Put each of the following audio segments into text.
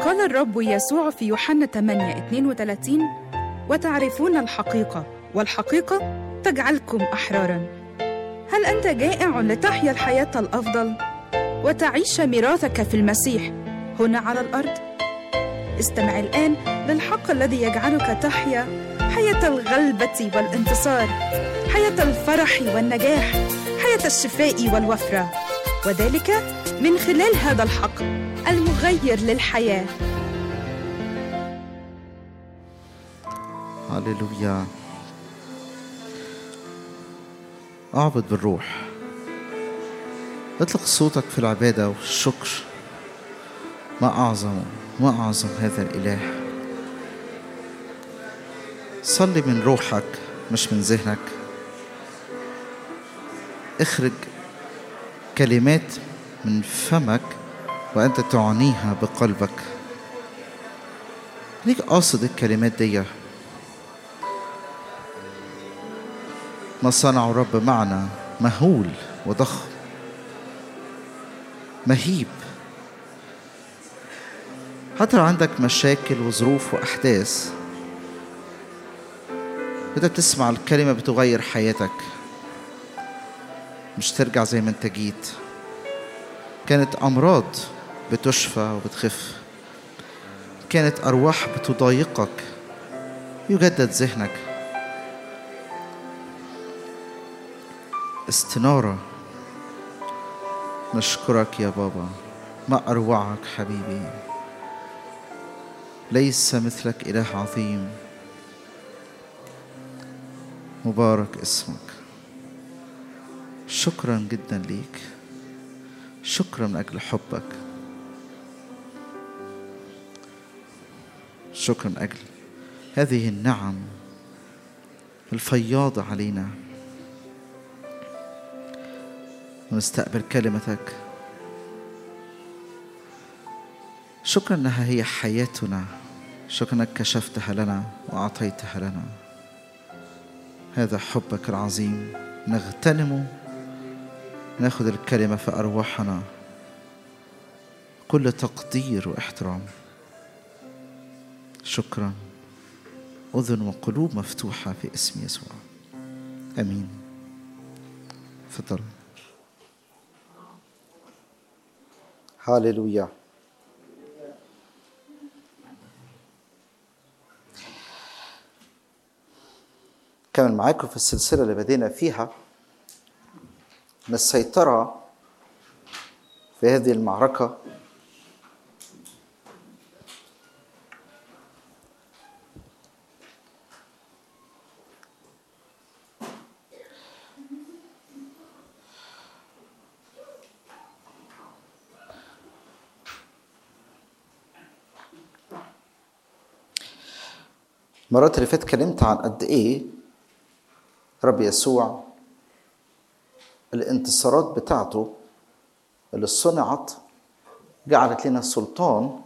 قال الرب يسوع في يوحنا 8 32 وتعرفون الحقيقة والحقيقة تجعلكم أحرارا هل أنت جائع لتحيا الحياة الأفضل وتعيش ميراثك في المسيح هنا على الأرض؟ استمع الآن للحق الذي يجعلك تحيا حياة الغلبة والانتصار حياة الفرح والنجاح حياة الشفاء والوفرة وذلك من خلال هذا الحق المغير للحياة هللويا اعبد بالروح اطلق صوتك في العبادة والشكر ما أعظم ما أعظم هذا الإله صلي من روحك مش من ذهنك اخرج كلمات من فمك وأنت تعنيها بقلبك ليك قاصد الكلمات دي ما صنعه الرب معنا مهول وضخم مهيب حتى لو عندك مشاكل وظروف وأحداث إذا بتسمع الكلمة بتغير حياتك مش ترجع زي ما انت جيت كانت أمراض بتشفى وبتخف كانت أرواح بتضايقك يجدد ذهنك استنارة نشكرك يا بابا ما أروعك حبيبي ليس مثلك إله عظيم مبارك اسمك شكرا جدا ليك شكرا من أجل حبك شكرا من أجل هذه النعم الفياضة علينا ونستقبل كلمتك شكرا انها هي حياتنا شكرا انك كشفتها لنا واعطيتها لنا هذا حبك العظيم نغتنمه ناخذ الكلمه في ارواحنا كل تقدير واحترام شكرا اذن وقلوب مفتوحه في اسم يسوع امين تفضل هاليلويا كمل معاكم في السلسلة اللي بدينا فيها من السيطرة في هذه المعركة المرات اللي فاتت اتكلمت عن قد ايه رب يسوع الانتصارات بتاعته اللي صنعت جعلت لنا السلطان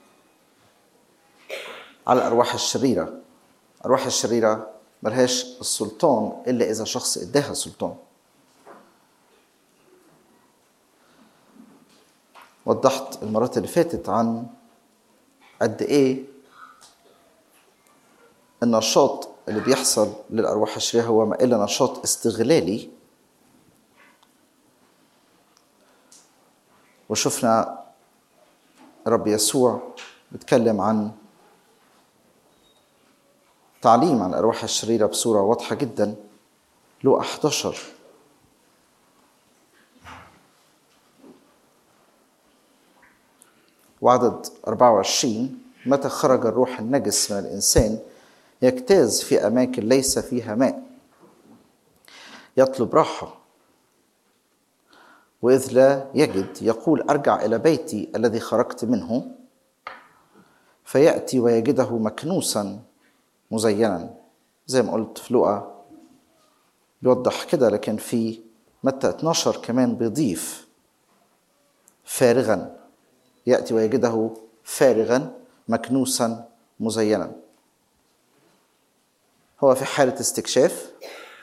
على الارواح الشريره الارواح الشريره ملهاش السلطان الا اذا شخص اداها سلطان وضحت المرات اللي فاتت عن قد ايه النشاط اللي بيحصل للأرواح الشريرة هو ما إلا نشاط استغلالي وشفنا رب يسوع بيتكلم عن تعليم عن الأرواح الشريرة بصورة واضحة جدا له 11 وعدد 24 متى خرج الروح النجس من الإنسان يجتاز في أماكن ليس فيها ماء يطلب راحة وإذ لا يجد يقول أرجع إلى بيتي الذي خرجت منه فيأتي ويجده مكنوسا مزينا زي ما قلت في لقا بيوضح كده لكن في متى 12 كمان بيضيف فارغا يأتي ويجده فارغا مكنوسا مزينا هو في حالة استكشاف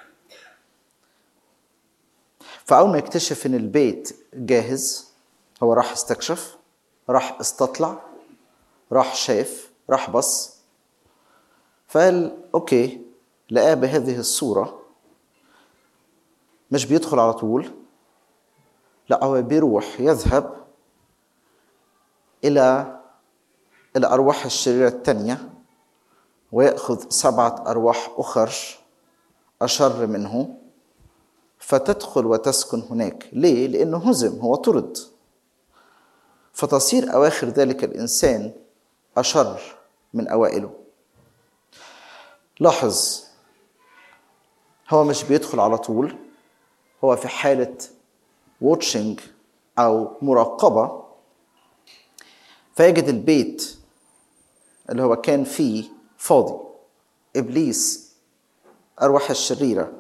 فأول ما يكتشف إن البيت جاهز هو راح استكشف راح استطلع راح شاف راح بص فقال اوكي لقاه بهذه الصوره مش بيدخل على طول لا هو بيروح يذهب الى الارواح الشريره الثانيه وياخذ سبعه ارواح اخر اشر منه فتدخل وتسكن هناك ليه لانه هزم هو طرد فتصير اواخر ذلك الانسان اشر من اوائله لاحظ هو مش بيدخل على طول هو في حالة واتشنج أو مراقبة فيجد البيت اللي هو كان فيه فاضي إبليس أرواح الشريرة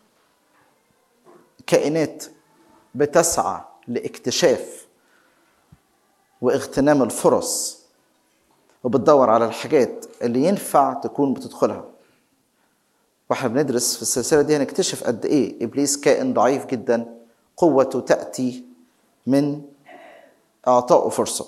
كائنات بتسعى لاكتشاف واغتنام الفرص وبتدور على الحاجات اللي ينفع تكون بتدخلها واحنا بندرس في السلسلة دي هنكتشف قد ايه ابليس كائن ضعيف جدا قوته تأتي من اعطائه فرصة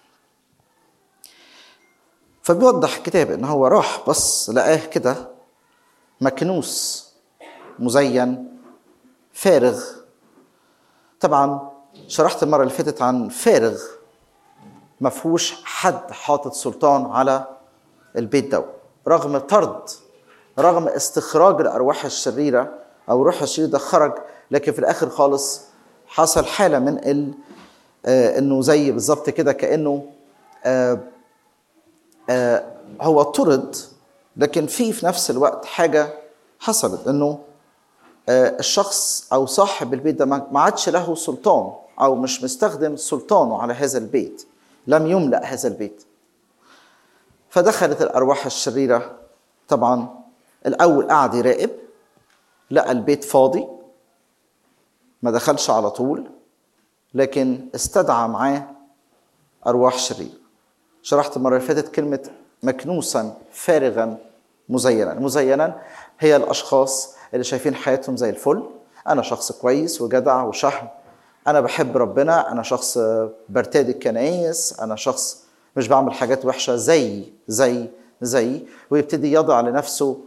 فبيوضح الكتاب ان هو راح بس لقاه كده مكنوس مزين فارغ طبعا شرحت المرة اللي فاتت عن فارغ مفهوش حد حاطط سلطان على البيت ده رغم طرد رغم استخراج الارواح الشريره او الروح الشرير ده خرج لكن في الاخر خالص حصل حاله من ال آه انه زي بالظبط كده كانه آه آه هو طرد لكن في في نفس الوقت حاجه حصلت انه آه الشخص او صاحب البيت ده ما عادش له سلطان او مش مستخدم سلطانه على هذا البيت لم يملا هذا البيت فدخلت الارواح الشريره طبعا الاول قعد يراقب لقى البيت فاضي ما دخلش على طول لكن استدعى معاه ارواح شريره شرحت المره اللي فاتت كلمه مكنوسا فارغا مزينا مزينا هي الاشخاص اللي شايفين حياتهم زي الفل انا شخص كويس وجدع وشهم انا بحب ربنا انا شخص برتدي الكنايس انا شخص مش بعمل حاجات وحشه زي زي زي ويبتدي يضع لنفسه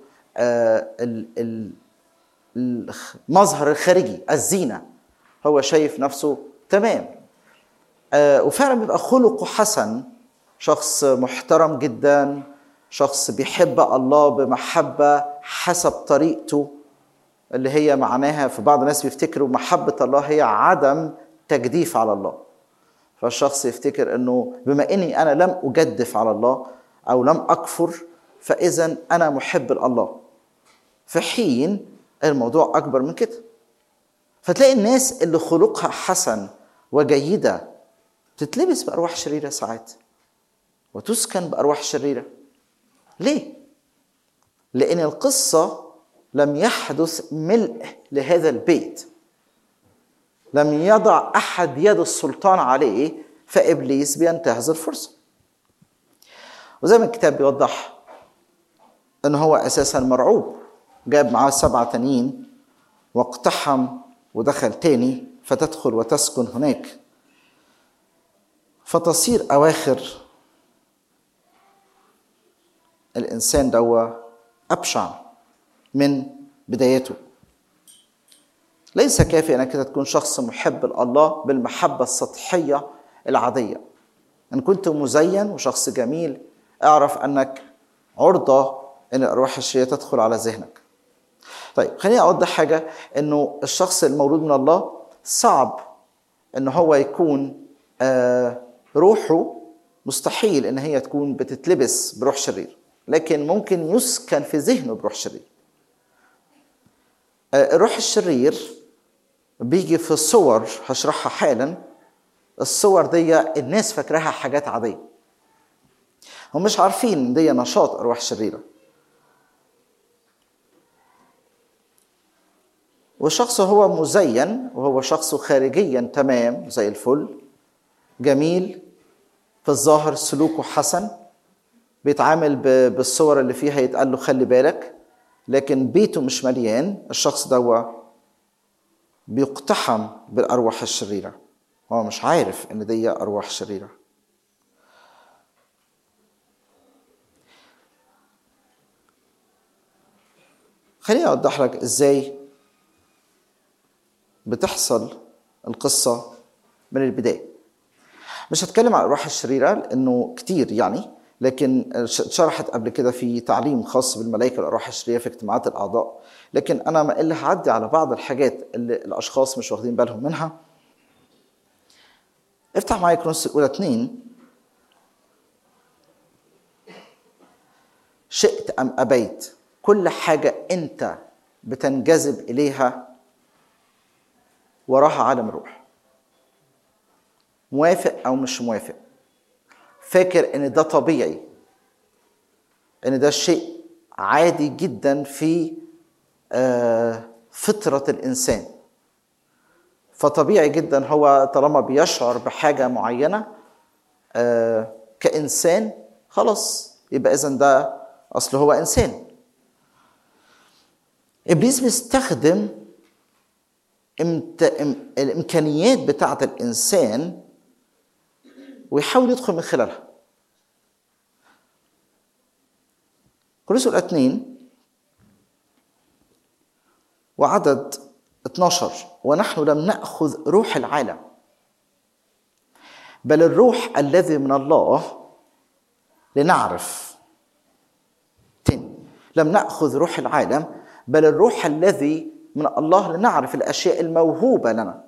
المظهر الخارجي الزينة هو شايف نفسه تمام وفعلا بيبقى خلقه حسن شخص محترم جدا شخص بيحب الله بمحبة حسب طريقته اللي هي معناها في بعض الناس بيفتكروا محبة الله هي عدم تجديف على الله فالشخص يفتكر انه بما اني انا لم اجدف على الله او لم اكفر فاذا انا محب لله في حين الموضوع اكبر من كده فتلاقي الناس اللي خلقها حسن وجيده تتلبس بارواح شريره ساعات وتسكن بارواح شريره ليه لان القصه لم يحدث ملء لهذا البيت لم يضع احد يد السلطان عليه فابليس بينتهز الفرصه وزي ما الكتاب بيوضح ان هو اساسا مرعوب جاب معاه سبعة تانيين واقتحم ودخل تاني فتدخل وتسكن هناك فتصير أواخر الإنسان دوا أبشع من بدايته ليس كافي انك تكون شخص محب لله بالمحبه السطحيه العاديه ان كنت مزين وشخص جميل اعرف انك عرضه ان الارواح الشريره تدخل على ذهنك طيب خليني اوضح حاجه انه الشخص المولود من الله صعب ان هو يكون آه روحه مستحيل ان هي تكون بتتلبس بروح شرير لكن ممكن يسكن في ذهنه بروح شرير آه الروح الشرير بيجي في صور هشرحها حالا الصور دي الناس فاكراها حاجات عاديه هم مش عارفين ان دي نشاط ارواح شريره والشخص هو مزين وهو شخص خارجيا تمام زي الفل جميل في الظاهر سلوكه حسن بيتعامل بالصور اللي فيها يتقال له خلي بالك لكن بيته مش مليان الشخص ده بيقتحم بالارواح الشريره هو مش عارف ان دي ارواح شريره خليني اوضح لك ازاي بتحصل القصه من البدايه مش هتكلم عن الارواح الشريره لانه كتير يعني لكن اتشرحت قبل كده في تعليم خاص بالملائكه والارواح الشريره في اجتماعات الاعضاء لكن انا ما الا هعدي على بعض الحاجات اللي الاشخاص مش واخدين بالهم منها افتح معايا كرونس الاولى اتنين شئت ام ابيت كل حاجه انت بتنجذب اليها وراها عالم الروح موافق او مش موافق فاكر ان ده طبيعي ان ده شيء عادي جدا في آه، فطره الانسان فطبيعي جدا هو طالما بيشعر بحاجه معينه آه، كانسان خلاص يبقى اذا ده اصل هو انسان ابليس بيستخدم امت... ام... الامكانيات بتاعه الانسان ويحاول يدخل من خلالها كورنثوس الأولى 2 وعدد 12 ونحن لم نأخذ روح العالم بل الروح الذي من الله لنعرف تاني لم نأخذ روح العالم بل الروح الذي من الله لنعرف الأشياء الموهوبة لنا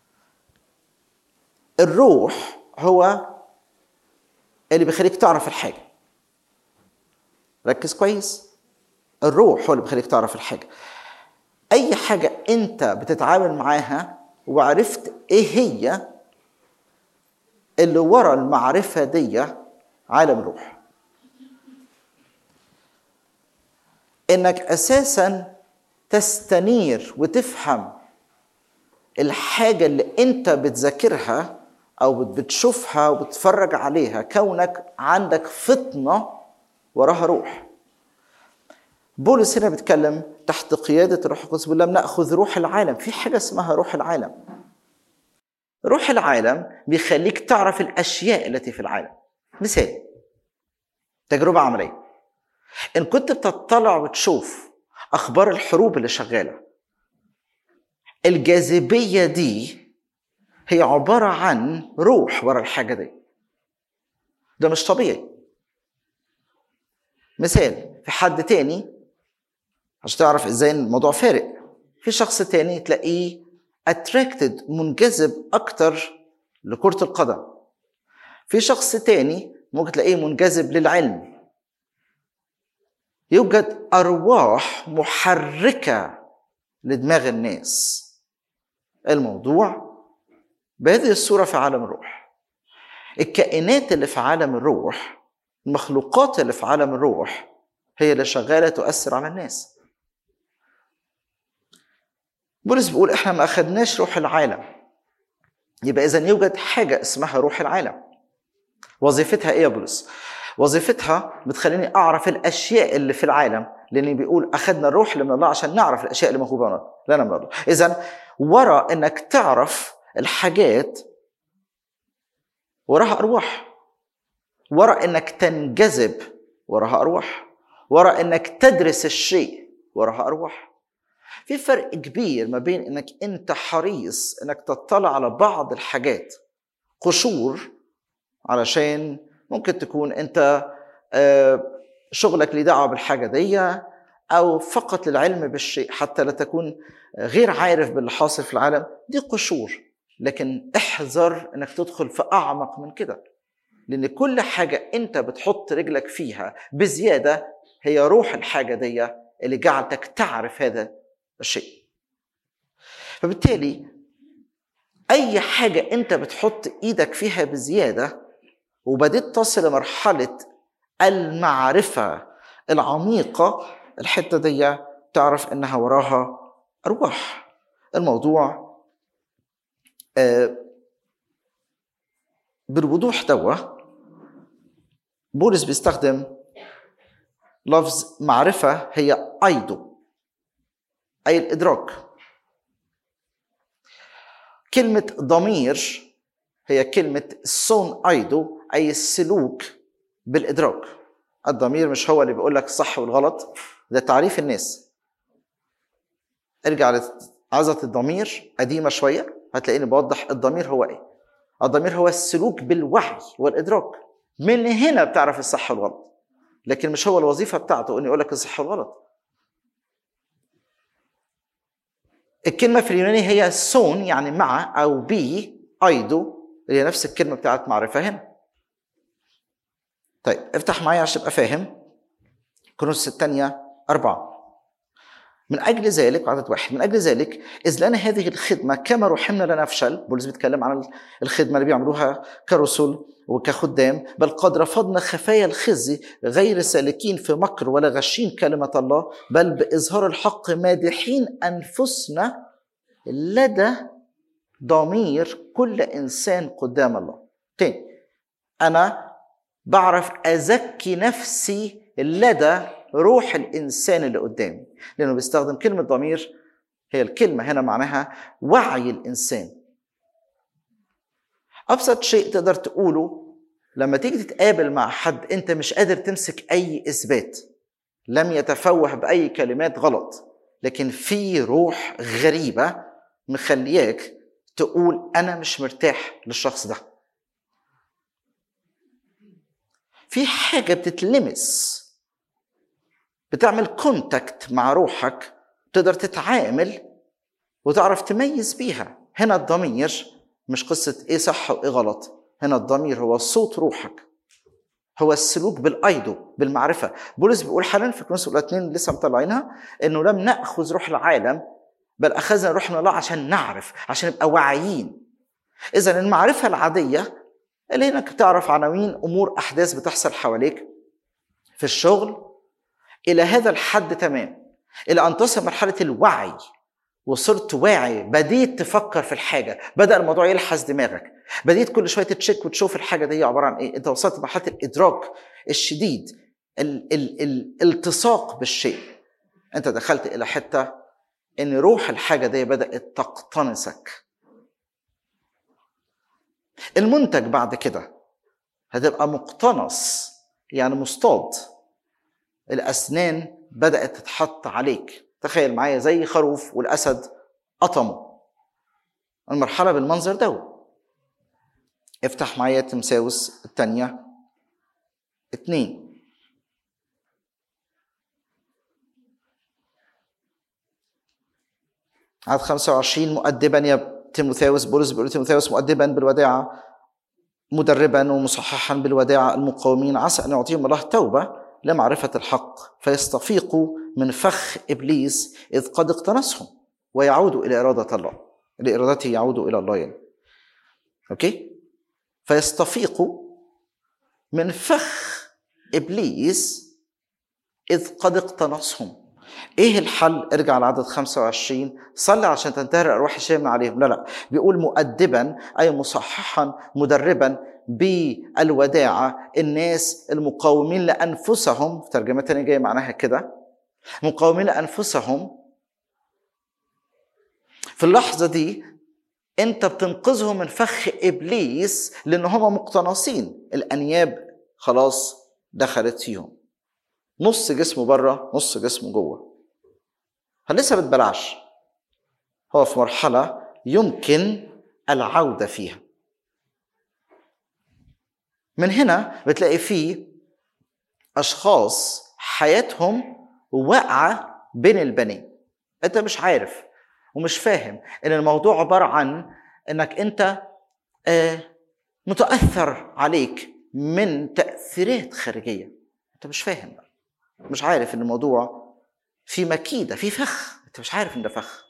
الروح هو اللي بيخليك تعرف الحاجة ركز كويس الروح هو اللي بيخليك تعرف الحاجة أي حاجة أنت بتتعامل معاها وعرفت إيه هي اللي ورا المعرفة دي عالم الروح إنك أساسا تستنير وتفهم الحاجة اللي أنت بتذاكرها او بتشوفها وبتتفرج عليها كونك عندك فطنه وراها روح بولس هنا بيتكلم تحت قيادة الروح القدس بيقول لم نأخذ روح العالم في حاجة اسمها روح العالم روح العالم بيخليك تعرف الأشياء التي في العالم مثال تجربة عملية إن كنت بتطلع وتشوف أخبار الحروب اللي شغالة الجاذبية دي هي عبارة عن روح ورا الحاجة دي ده مش طبيعي مثال في حد تاني عشان تعرف ازاي الموضوع فارق في شخص تاني تلاقيه اتراكتد منجذب اكتر لكرة القدم في شخص تاني ممكن تلاقيه منجذب للعلم يوجد ارواح محركة لدماغ الناس الموضوع بهذه الصورة في عالم الروح الكائنات اللي في عالم الروح المخلوقات اللي في عالم الروح هي اللي شغالة تؤثر على الناس بولس بيقول احنا ما اخدناش روح العالم يبقى اذا يوجد حاجة اسمها روح العالم وظيفتها ايه يا بولس وظيفتها بتخليني اعرف الاشياء اللي في العالم لاني بيقول اخذنا الروح اللي من الله عشان نعرف الاشياء اللي موهوبه لنا من الله اذا ورا انك تعرف الحاجات وراها ارواح ورا انك تنجذب وراها ارواح ورا انك تدرس الشيء وراها ارواح في فرق كبير ما بين انك انت حريص انك تطلع على بعض الحاجات قشور علشان ممكن تكون انت شغلك ليه دعوه بالحاجه دي او فقط للعلم بالشيء حتى لا تكون غير عارف باللي حاصل في العالم دي قشور لكن احذر انك تدخل في اعمق من كده لان كل حاجه انت بتحط رجلك فيها بزياده هي روح الحاجه دي اللي جعلتك تعرف هذا الشيء فبالتالي اي حاجه انت بتحط ايدك فيها بزياده وبديت تصل لمرحله المعرفه العميقه الحته دي تعرف انها وراها ارواح الموضوع بالوضوح دوا بولس بيستخدم لفظ معرفة هي أيدو أي الإدراك كلمة ضمير هي كلمة سون أيدو أي السلوك بالإدراك الضمير مش هو اللي بيقول لك الصح والغلط ده تعريف الناس ارجع لعظة الضمير قديمة شوية هتلاقيني بوضح الضمير هو ايه الضمير هو السلوك بالوعي والإدراك من هنا بتعرف الصح والغلط لكن مش هو الوظيفة بتاعته انه يقول لك الصح والغلط الكلمة في اليوناني هي سون يعني مع أو بي أيدو اللي هي نفس الكلمة بتاعت معرفة هنا طيب افتح معايا عشان تبقى فاهم كورنثوس الثانية أربعة من أجل ذلك عدد واحد من أجل ذلك إذ لنا هذه الخدمة كما رحمنا لا نفشل بولس بيتكلم عن الخدمة اللي بيعملوها كرسل وكخدام بل قد رفضنا خفايا الخزي غير سالكين في مكر ولا غشين كلمة الله بل بإظهار الحق مادحين أنفسنا لدى ضمير كل إنسان قدام الله تاني أنا بعرف أزكي نفسي لدى روح الإنسان اللي قدامي لأنه بيستخدم كلمة ضمير هي الكلمة هنا معناها وعي الإنسان ابسط شيء تقدر تقوله لما تيجي تتقابل مع حد انت مش قادر تمسك اي اثبات لم يتفوه باي كلمات غلط لكن في روح غريبه مخلياك تقول انا مش مرتاح للشخص ده في حاجه بتتلمس بتعمل كونتاكت مع روحك تقدر تتعامل وتعرف تميز بيها هنا الضمير مش قصة إيه صح وإيه غلط هنا الضمير هو صوت روحك هو السلوك بالايدو بالمعرفه بولس بيقول حالا في كورنثوس الاولى 2 لسه مطلعينها انه لم ناخذ روح العالم بل اخذنا روح من الله عشان نعرف عشان نبقى واعيين اذا المعرفه العاديه اللي انك بتعرف عناوين امور احداث بتحصل حواليك في الشغل الى هذا الحد تمام الى ان تصل مرحله الوعي وصرت واعي بديت تفكر في الحاجه بدا الموضوع يلحس دماغك بديت كل شويه تتشيك وتشوف الحاجه دي عباره عن ايه انت وصلت لمرحله الادراك الشديد ال- ال- ال- الالتصاق بالشيء انت دخلت الى حته ان روح الحاجه دي بدات تقتنصك المنتج بعد كده هتبقى مقتنص يعني مصطاد الاسنان بدات تتحط عليك تخيل معايا زي خروف والاسد قطمه المرحله بالمنظر ده افتح معايا تمساوس الثانيه اتنين عدد 25 مؤدبا يا تيموثاوس بولس بيقول تيموثاوس مؤدبا بالوداعة مدربا ومصححا بالوداعة المقاومين عسى أن يعطيهم الله توبة لمعرفة الحق فيستفيقوا من فخ إبليس إذ قد اقتنصهم ويعودوا إلى إرادة الله لإرادته يعودوا إلى الله يعني أوكي فيستفيقوا من فخ إبليس إذ قد اقتنصهم ايه الحل ارجع لعدد 25 صلي عشان تنتهر الارواح الشريره من عليهم لا لا بيقول مؤدبا اي مصححا مدربا بالوداعه الناس المقاومين لانفسهم في ترجمه تانية جايه معناها كده مقاومين لانفسهم في اللحظه دي انت بتنقذهم من فخ ابليس لان هم مقتنصين الانياب خلاص دخلت فيهم نص جسمه بره نص جسمه جوه فلسه بتبلعش هو في مرحله يمكن العوده فيها من هنا بتلاقي فيه اشخاص حياتهم واقعه بين البنين انت مش عارف ومش فاهم ان الموضوع عباره عن انك انت آه متاثر عليك من تاثيرات خارجيه انت مش فاهم بقى. مش عارف ان الموضوع في مكيدة في فخ انت مش عارف ان ده فخ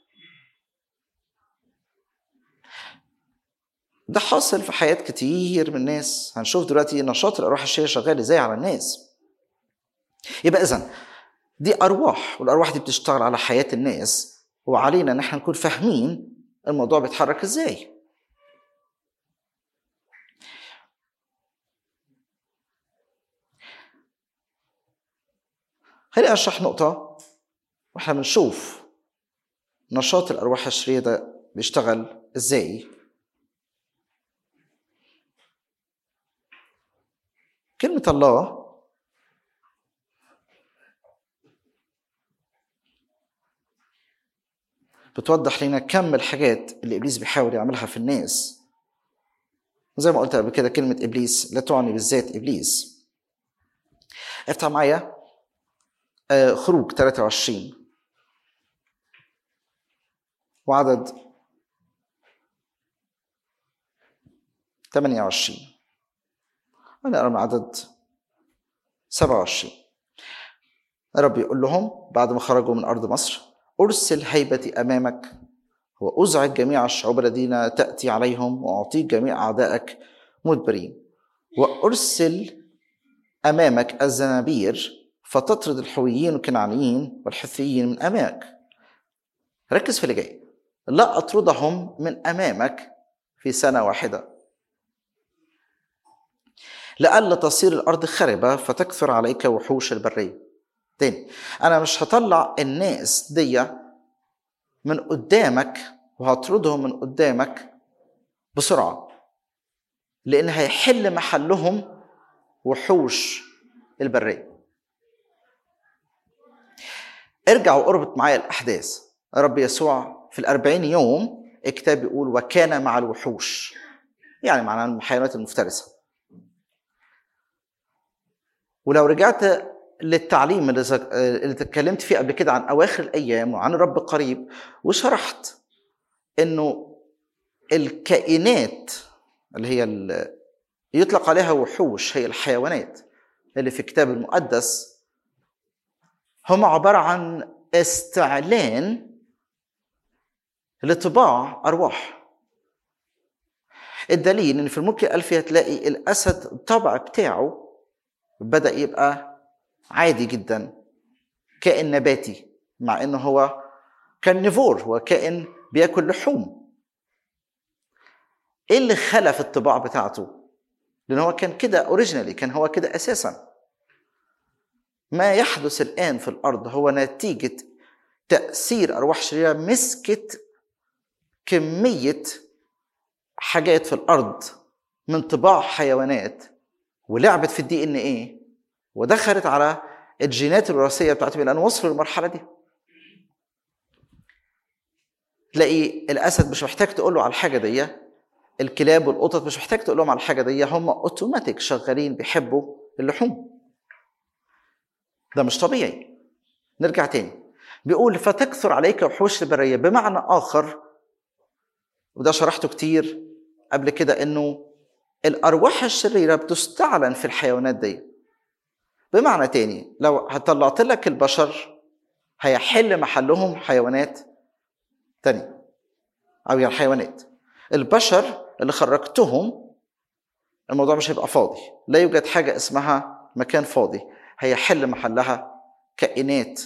ده حاصل في حياة كتير من الناس هنشوف دلوقتي نشاط الأرواح الشريرة شغال ازاي على الناس يبقى إذا دي أرواح والأرواح دي بتشتغل على حياة الناس وعلينا إن احنا نكون فاهمين الموضوع بيتحرك ازاي خليني اشرح نقطة واحنا بنشوف نشاط الأرواح الشريرة ده بيشتغل ازاي كلمة الله بتوضح لنا كم الحاجات اللي ابليس بيحاول يعملها في الناس زي ما قلت قبل كده كلمة ابليس لا تعني بالذات ابليس افتح معايا آه، خروج 23 وعدد 28 ونقرا من عدد 27 رب يقول لهم بعد ما خرجوا من أرض مصر أرسل هيبتي أمامك وأزعج جميع الشعوب الذين تأتي عليهم وأعطيك جميع أعدائك مدبرين وأرسل أمامك الزنابير فتطرد الحويين والكنعانيين والحثيين من أمامك ركز في اللي جاي لا أطردهم من أمامك في سنة واحدة لئلا تصير الأرض خربة فتكثر عليك وحوش البرية تاني أنا مش هطلع الناس دي من قدامك وهطردهم من قدامك بسرعة لأن هيحل محلهم وحوش البرية ارجع واربط معايا الأحداث رب يسوع في الأربعين يوم الكتاب بيقول وكان مع الوحوش يعني معناها الحيوانات المفترسة ولو رجعت للتعليم اللي زك... اللي اتكلمت فيه قبل كده عن اواخر الايام وعن الرب قريب وشرحت انه الكائنات اللي هي اللي يطلق عليها وحوش هي الحيوانات اللي في الكتاب المقدس هم عباره عن استعلان لطباع ارواح الدليل ان في الملك الالفي هتلاقي الاسد الطبع بتاعه بدا يبقى عادي جدا كائن نباتي مع انه هو كان نيفور هو كائن بياكل لحوم ايه اللي خلف الطباع بتاعته لان هو كان كده اوريجينالي كان هو كده اساسا ما يحدث الان في الارض هو نتيجه تاثير ارواح شريره مسكت كميه حاجات في الارض من طباع حيوانات ولعبت في الدي ان ايه ودخلت على الجينات الوراثيه بتاعتهم لان وصلوا للمرحله دي تلاقي الاسد مش محتاج تقول له على الحاجه دي الكلاب والقطط مش محتاج تقول لهم على الحاجه دي هم اوتوماتيك شغالين بيحبوا اللحوم ده مش طبيعي نرجع تاني بيقول فتكثر عليك وحوش البريه بمعنى اخر وده شرحته كتير قبل كده انه الارواح الشريره بتستعلن في الحيوانات دي بمعنى تاني لو هطلعت لك البشر هيحل محلهم حيوانات تانية او يعني حيوانات البشر اللي خرجتهم الموضوع مش هيبقى فاضي لا يوجد حاجة اسمها مكان فاضي هيحل محلها كائنات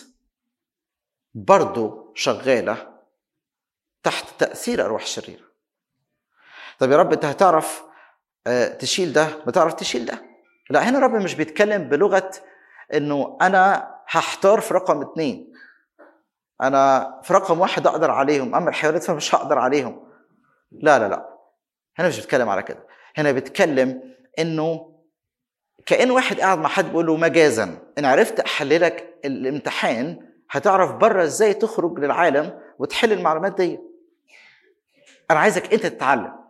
برضو شغالة تحت تأثير أرواح شريرة طب يا رب أنت هتعرف تشيل ده ما تعرف تشيل ده لا هنا الرب مش بيتكلم بلغة انه انا هحتار في رقم اتنين انا في رقم واحد اقدر عليهم اما الحيوانات فمش هقدر عليهم لا لا لا هنا مش بيتكلم على كده هنا بيتكلم انه كأن واحد قاعد مع حد بيقول له مجازا ان عرفت احللك الامتحان هتعرف بره ازاي تخرج للعالم وتحل المعلومات دي انا عايزك انت تتعلم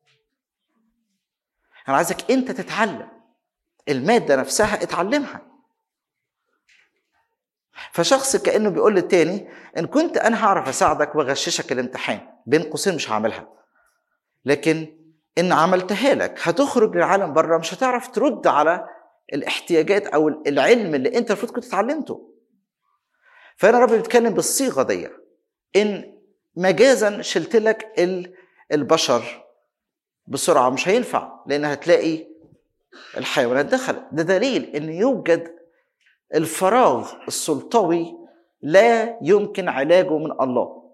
انا عايزك انت تتعلم الماده نفسها اتعلمها فشخص كانه بيقول للتاني ان كنت انا هعرف اساعدك واغششك الامتحان بين قوسين مش هعملها لكن ان عملتها لك هتخرج للعالم بره مش هتعرف ترد على الاحتياجات او العلم اللي انت المفروض كنت اتعلمته فانا رب بيتكلم بالصيغه دي ان مجازا شلت لك البشر بسرعه مش هينفع لان هتلاقي الحيوانات دخلت ده دليل ان يوجد الفراغ السلطوي لا يمكن علاجه من الله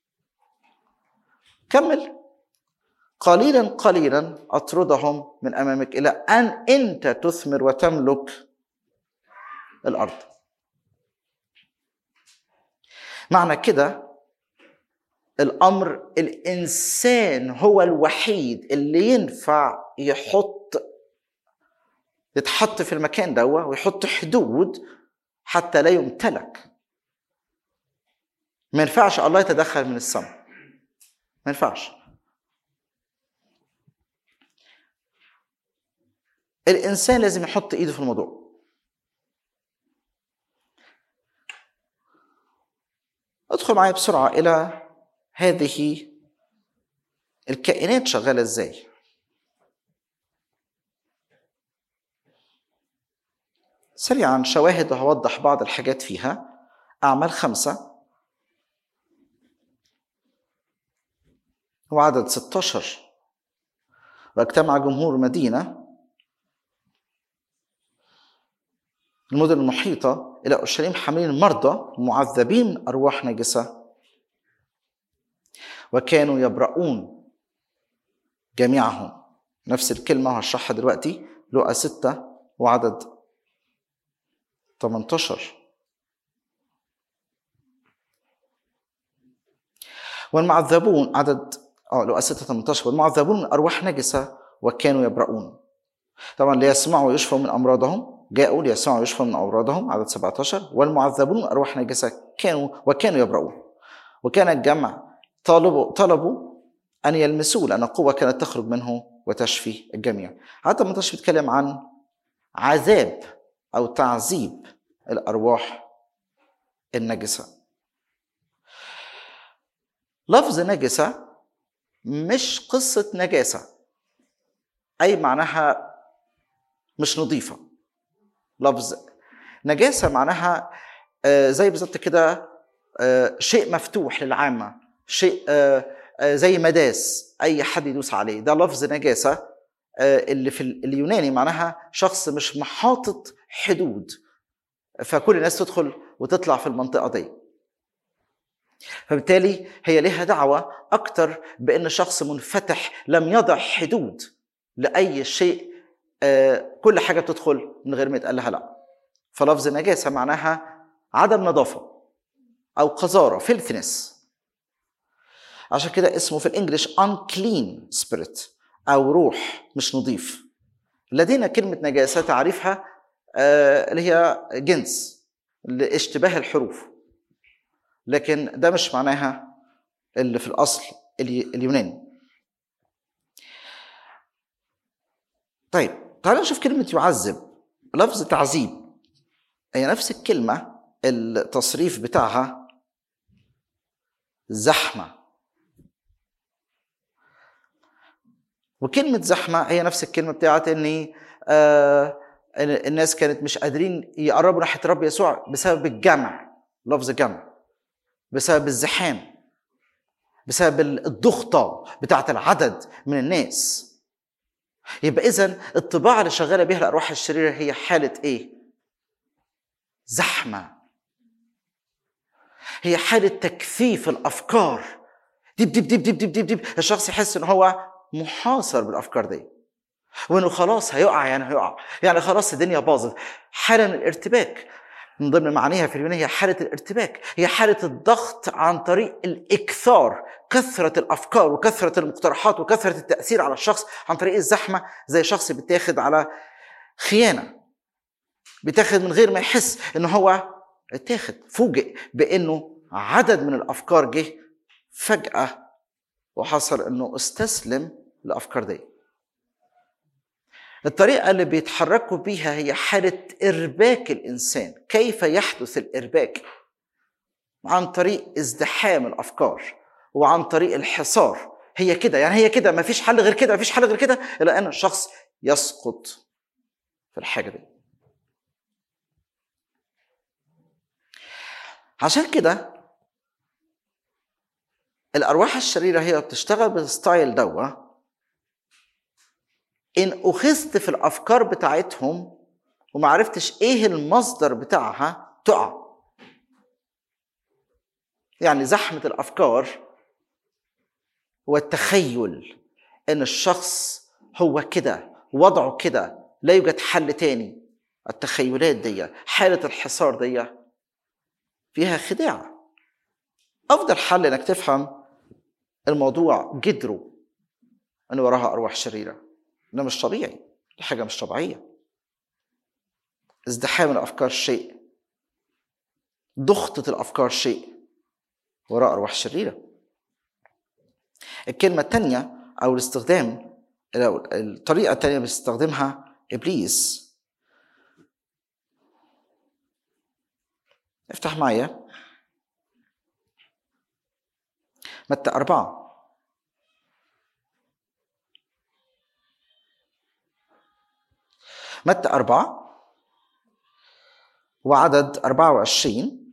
كمل قليلا قليلا اطردهم من امامك الى ان انت تثمر وتملك الارض معنى كده الامر الانسان هو الوحيد اللي ينفع يحط يتحط في المكان ده ويحط حدود حتى لا يمتلك ما ينفعش الله يتدخل من السماء ما ينفعش الانسان لازم يحط ايده في الموضوع ادخل معايا بسرعه الى هذه الكائنات شغاله ازاي سريعا شواهد وهوضح بعض الحاجات فيها أعمال خمسة وعدد 16 واجتمع جمهور مدينة المدن المحيطة إلى أورشليم حاملين مرضى معذبين من أرواح نجسة وكانوا يبرؤون جميعهم نفس الكلمة هشرحها دلوقتي لقى ستة وعدد 18 والمعذبون عدد اه لقى 6 18 والمعذبون من ارواح نجسه وكانوا يبرؤون طبعا ليسمعوا ويشفوا من امراضهم جاءوا ليسمعوا ويشفوا من امراضهم عدد 17 والمعذبون من ارواح نجسه كانوا وكانوا يبرؤون وكان الجمع طالبوا طلبوا ان يلمسوه لان القوه كانت تخرج منه وتشفي الجميع عدد 18 بيتكلم عن عذاب او تعذيب الارواح النجسه لفظ نجسه مش قصه نجاسه اي معناها مش نظيفه لفظ نجاسه معناها آه، زي بالظبط كده آه، شيء مفتوح للعامه شيء آه، زي مداس اي حد يدوس عليه ده لفظ نجاسه اللي في اليوناني معناها شخص مش محاطط حدود فكل الناس تدخل وتطلع في المنطقه دي فبالتالي هي لها دعوه اكتر بان شخص منفتح لم يضع حدود لاي شيء كل حاجه بتدخل من غير ما يتقال لها لا فلفظ نجاسه معناها عدم نظافه او قذاره filthiness عشان كده اسمه في الانجليش unclean spirit او روح مش نظيف لدينا كلمه نجاسه تعريفها اللي هي جنس لاشتباه الحروف لكن ده مش معناها اللي في الاصل اليوناني طيب تعالوا نشوف كلمة يعذب لفظ تعذيب هي نفس الكلمة التصريف بتاعها زحمة وكلمة زحمة هي نفس الكلمة بتاعت إني آه الناس كانت مش قادرين يقربوا ناحيه الرب يسوع بسبب الجمع لفظ جمع بسبب الزحام بسبب الضغطه بتاعه العدد من الناس يبقى اذا الطباع اللي شغاله بيها الارواح الشريره هي حاله ايه زحمه هي حاله تكثيف الافكار دب دب دب دب دب دب, دب. الشخص يحس ان هو محاصر بالافكار دي وانه خلاص هيقع يعني هيقع يعني خلاص الدنيا باظت حاله من الارتباك من ضمن معانيها في اليونانيه هي حاله الارتباك هي حاله الضغط عن طريق الاكثار كثره الافكار وكثره المقترحات وكثره التاثير على الشخص عن طريق الزحمه زي شخص بيتاخد على خيانه بيتاخد من غير ما يحس ان هو اتاخد فوجئ بانه عدد من الافكار جه فجاه وحصل انه استسلم الافكار دي الطريقة اللي بيتحركوا بيها هي حالة إرباك الإنسان كيف يحدث الإرباك عن طريق ازدحام الأفكار وعن طريق الحصار هي كده يعني هي كده ما فيش حل غير كده ما فيش حل غير كده إلا أن الشخص يسقط في الحاجة دي عشان كده الأرواح الشريرة هي بتشتغل بالستايل دوا ان اخذت في الافكار بتاعتهم وما عرفتش ايه المصدر بتاعها تقع يعني زحمه الافكار والتخيل ان الشخص هو كده وضعه كده لا يوجد حل تاني التخيلات دي حالة الحصار دي فيها خداع أفضل حل إنك تفهم الموضوع جدره أن وراها أرواح شريرة ده مش طبيعي دي حاجة مش طبيعية ازدحام الأفكار شيء ضغطة الأفكار شيء وراء أرواح شريرة الكلمة الثانية أو الاستخدام أو الطريقة الثانية اللي بيستخدمها إبليس افتح معايا متى أربعة متى أربعة وعدد أربعة وعشرين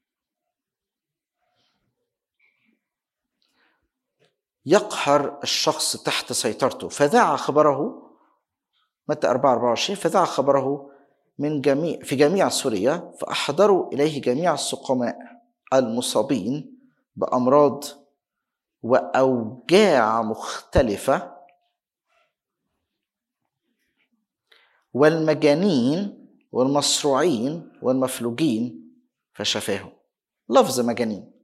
يقهر الشخص تحت سيطرته فذاع خبره متى 4 24 فذاع خبره من جميع في جميع سوريا فأحضروا إليه جميع السقماء المصابين بأمراض وأوجاع مختلفة والمجانين والمصروعين والمفلوجين فشفاهم لفظ مجانين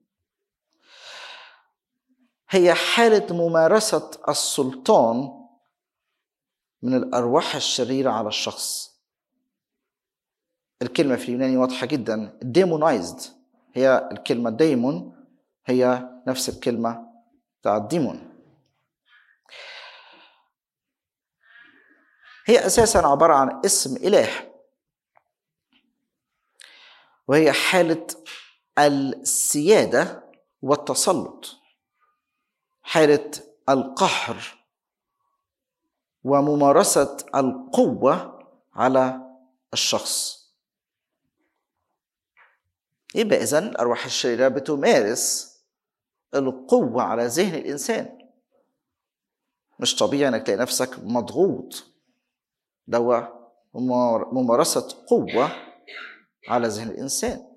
هي حالة ممارسة السلطان من الأرواح الشريرة على الشخص الكلمة في اليوناني واضحة جدا demonized هي الكلمة ديمون هي نفس الكلمة بتاع الديمون هي أساسا عبارة عن اسم إله وهي حالة السيادة والتسلط حالة القهر وممارسة القوة على الشخص يبقى إذن الأرواح الشريرة بتمارس القوة على ذهن الإنسان مش طبيعي إنك تلاقي نفسك مضغوط دوا ممارسة قوة على ذهن الإنسان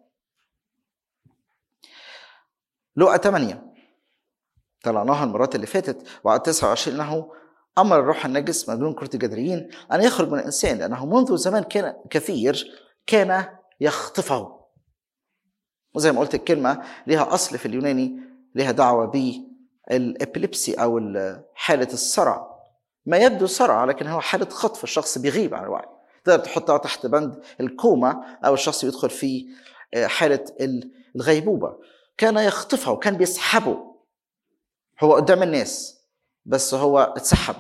لقى 8 طلعناها المرات اللي فاتت وعلى 29 انه امر الروح النجس مجنون كرة الجدريين ان يخرج من الانسان لانه منذ زمان كان كثير كان يخطفه وزي ما قلت الكلمه لها اصل في اليوناني لها دعوه بالابليبسي او حاله الصرع ما يبدو صرع لكن هو حاله خطف الشخص بيغيب عن الوعي تقدر تحطها تحت بند الكوما او الشخص يدخل في حاله الغيبوبه كان يخطفه وكان بيسحبه هو قدام الناس بس هو اتسحب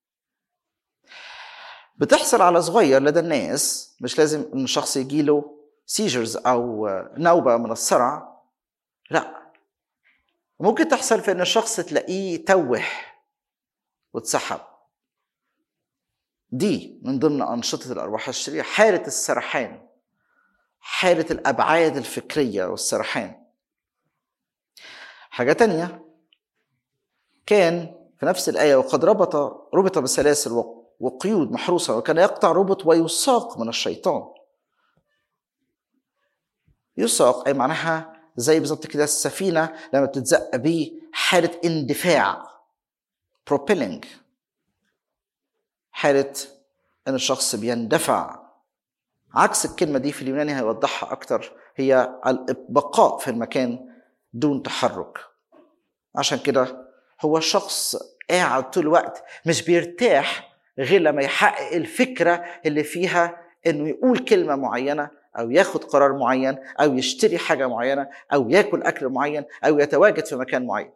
بتحصل على صغير لدى الناس مش لازم ان الشخص يجي له سيجرز او نوبه من الصرع لا ممكن تحصل في ان الشخص تلاقيه توح واتسحب دي من ضمن انشطه الارواح الشريره حاله السرحان حاله الابعاد الفكريه والسرحان حاجه تانية كان في نفس الآية وقد ربط ربط بسلاسل وقيود محروسة وكان يقطع ربط ويساق من الشيطان يساق أي معناها زي بالظبط كده السفينة لما بتتزق بيه حالة اندفاع propelling حالة أن الشخص بيندفع عكس الكلمة دي في اليوناني هيوضحها أكتر هي البقاء في المكان دون تحرك عشان كده هو شخص قاعد طول الوقت مش بيرتاح غير لما يحقق الفكرة اللي فيها انه يقول كلمة معينة او ياخد قرار معين او يشتري حاجة معينة او ياكل اكل معين او يتواجد في مكان معين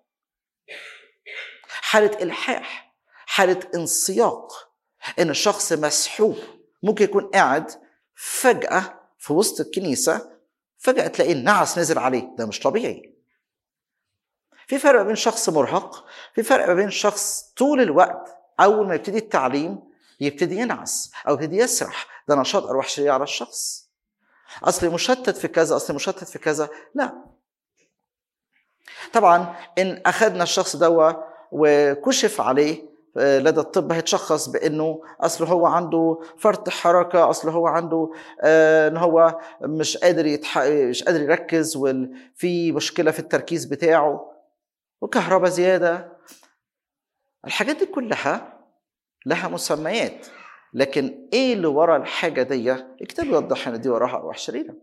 حالة الحاح حالة انسياق ان الشخص مسحوب ممكن يكون قاعد فجأة في وسط الكنيسة فجأة تلاقي النعس نزل عليه ده مش طبيعي في فرق بين شخص مرهق في فرق بين شخص طول الوقت اول ما يبتدي التعليم يبتدي ينعس او يبتدي يسرح ده نشاط ارواح شريره على الشخص اصلي مشتت في كذا اصلي مشتت في كذا لا طبعا ان اخذنا الشخص دوا وكشف عليه لدى الطب هيتشخص بانه اصله هو عنده فرط حركه اصله هو عنده آه ان هو مش قادر يتح... مش قادر يركز وفي مشكله في التركيز بتاعه وكهرباء زياده الحاجات دي كلها لها مسميات لكن ايه اللي ورا الحاجه دي الكتاب يوضح ان دي وراها ارواح شريره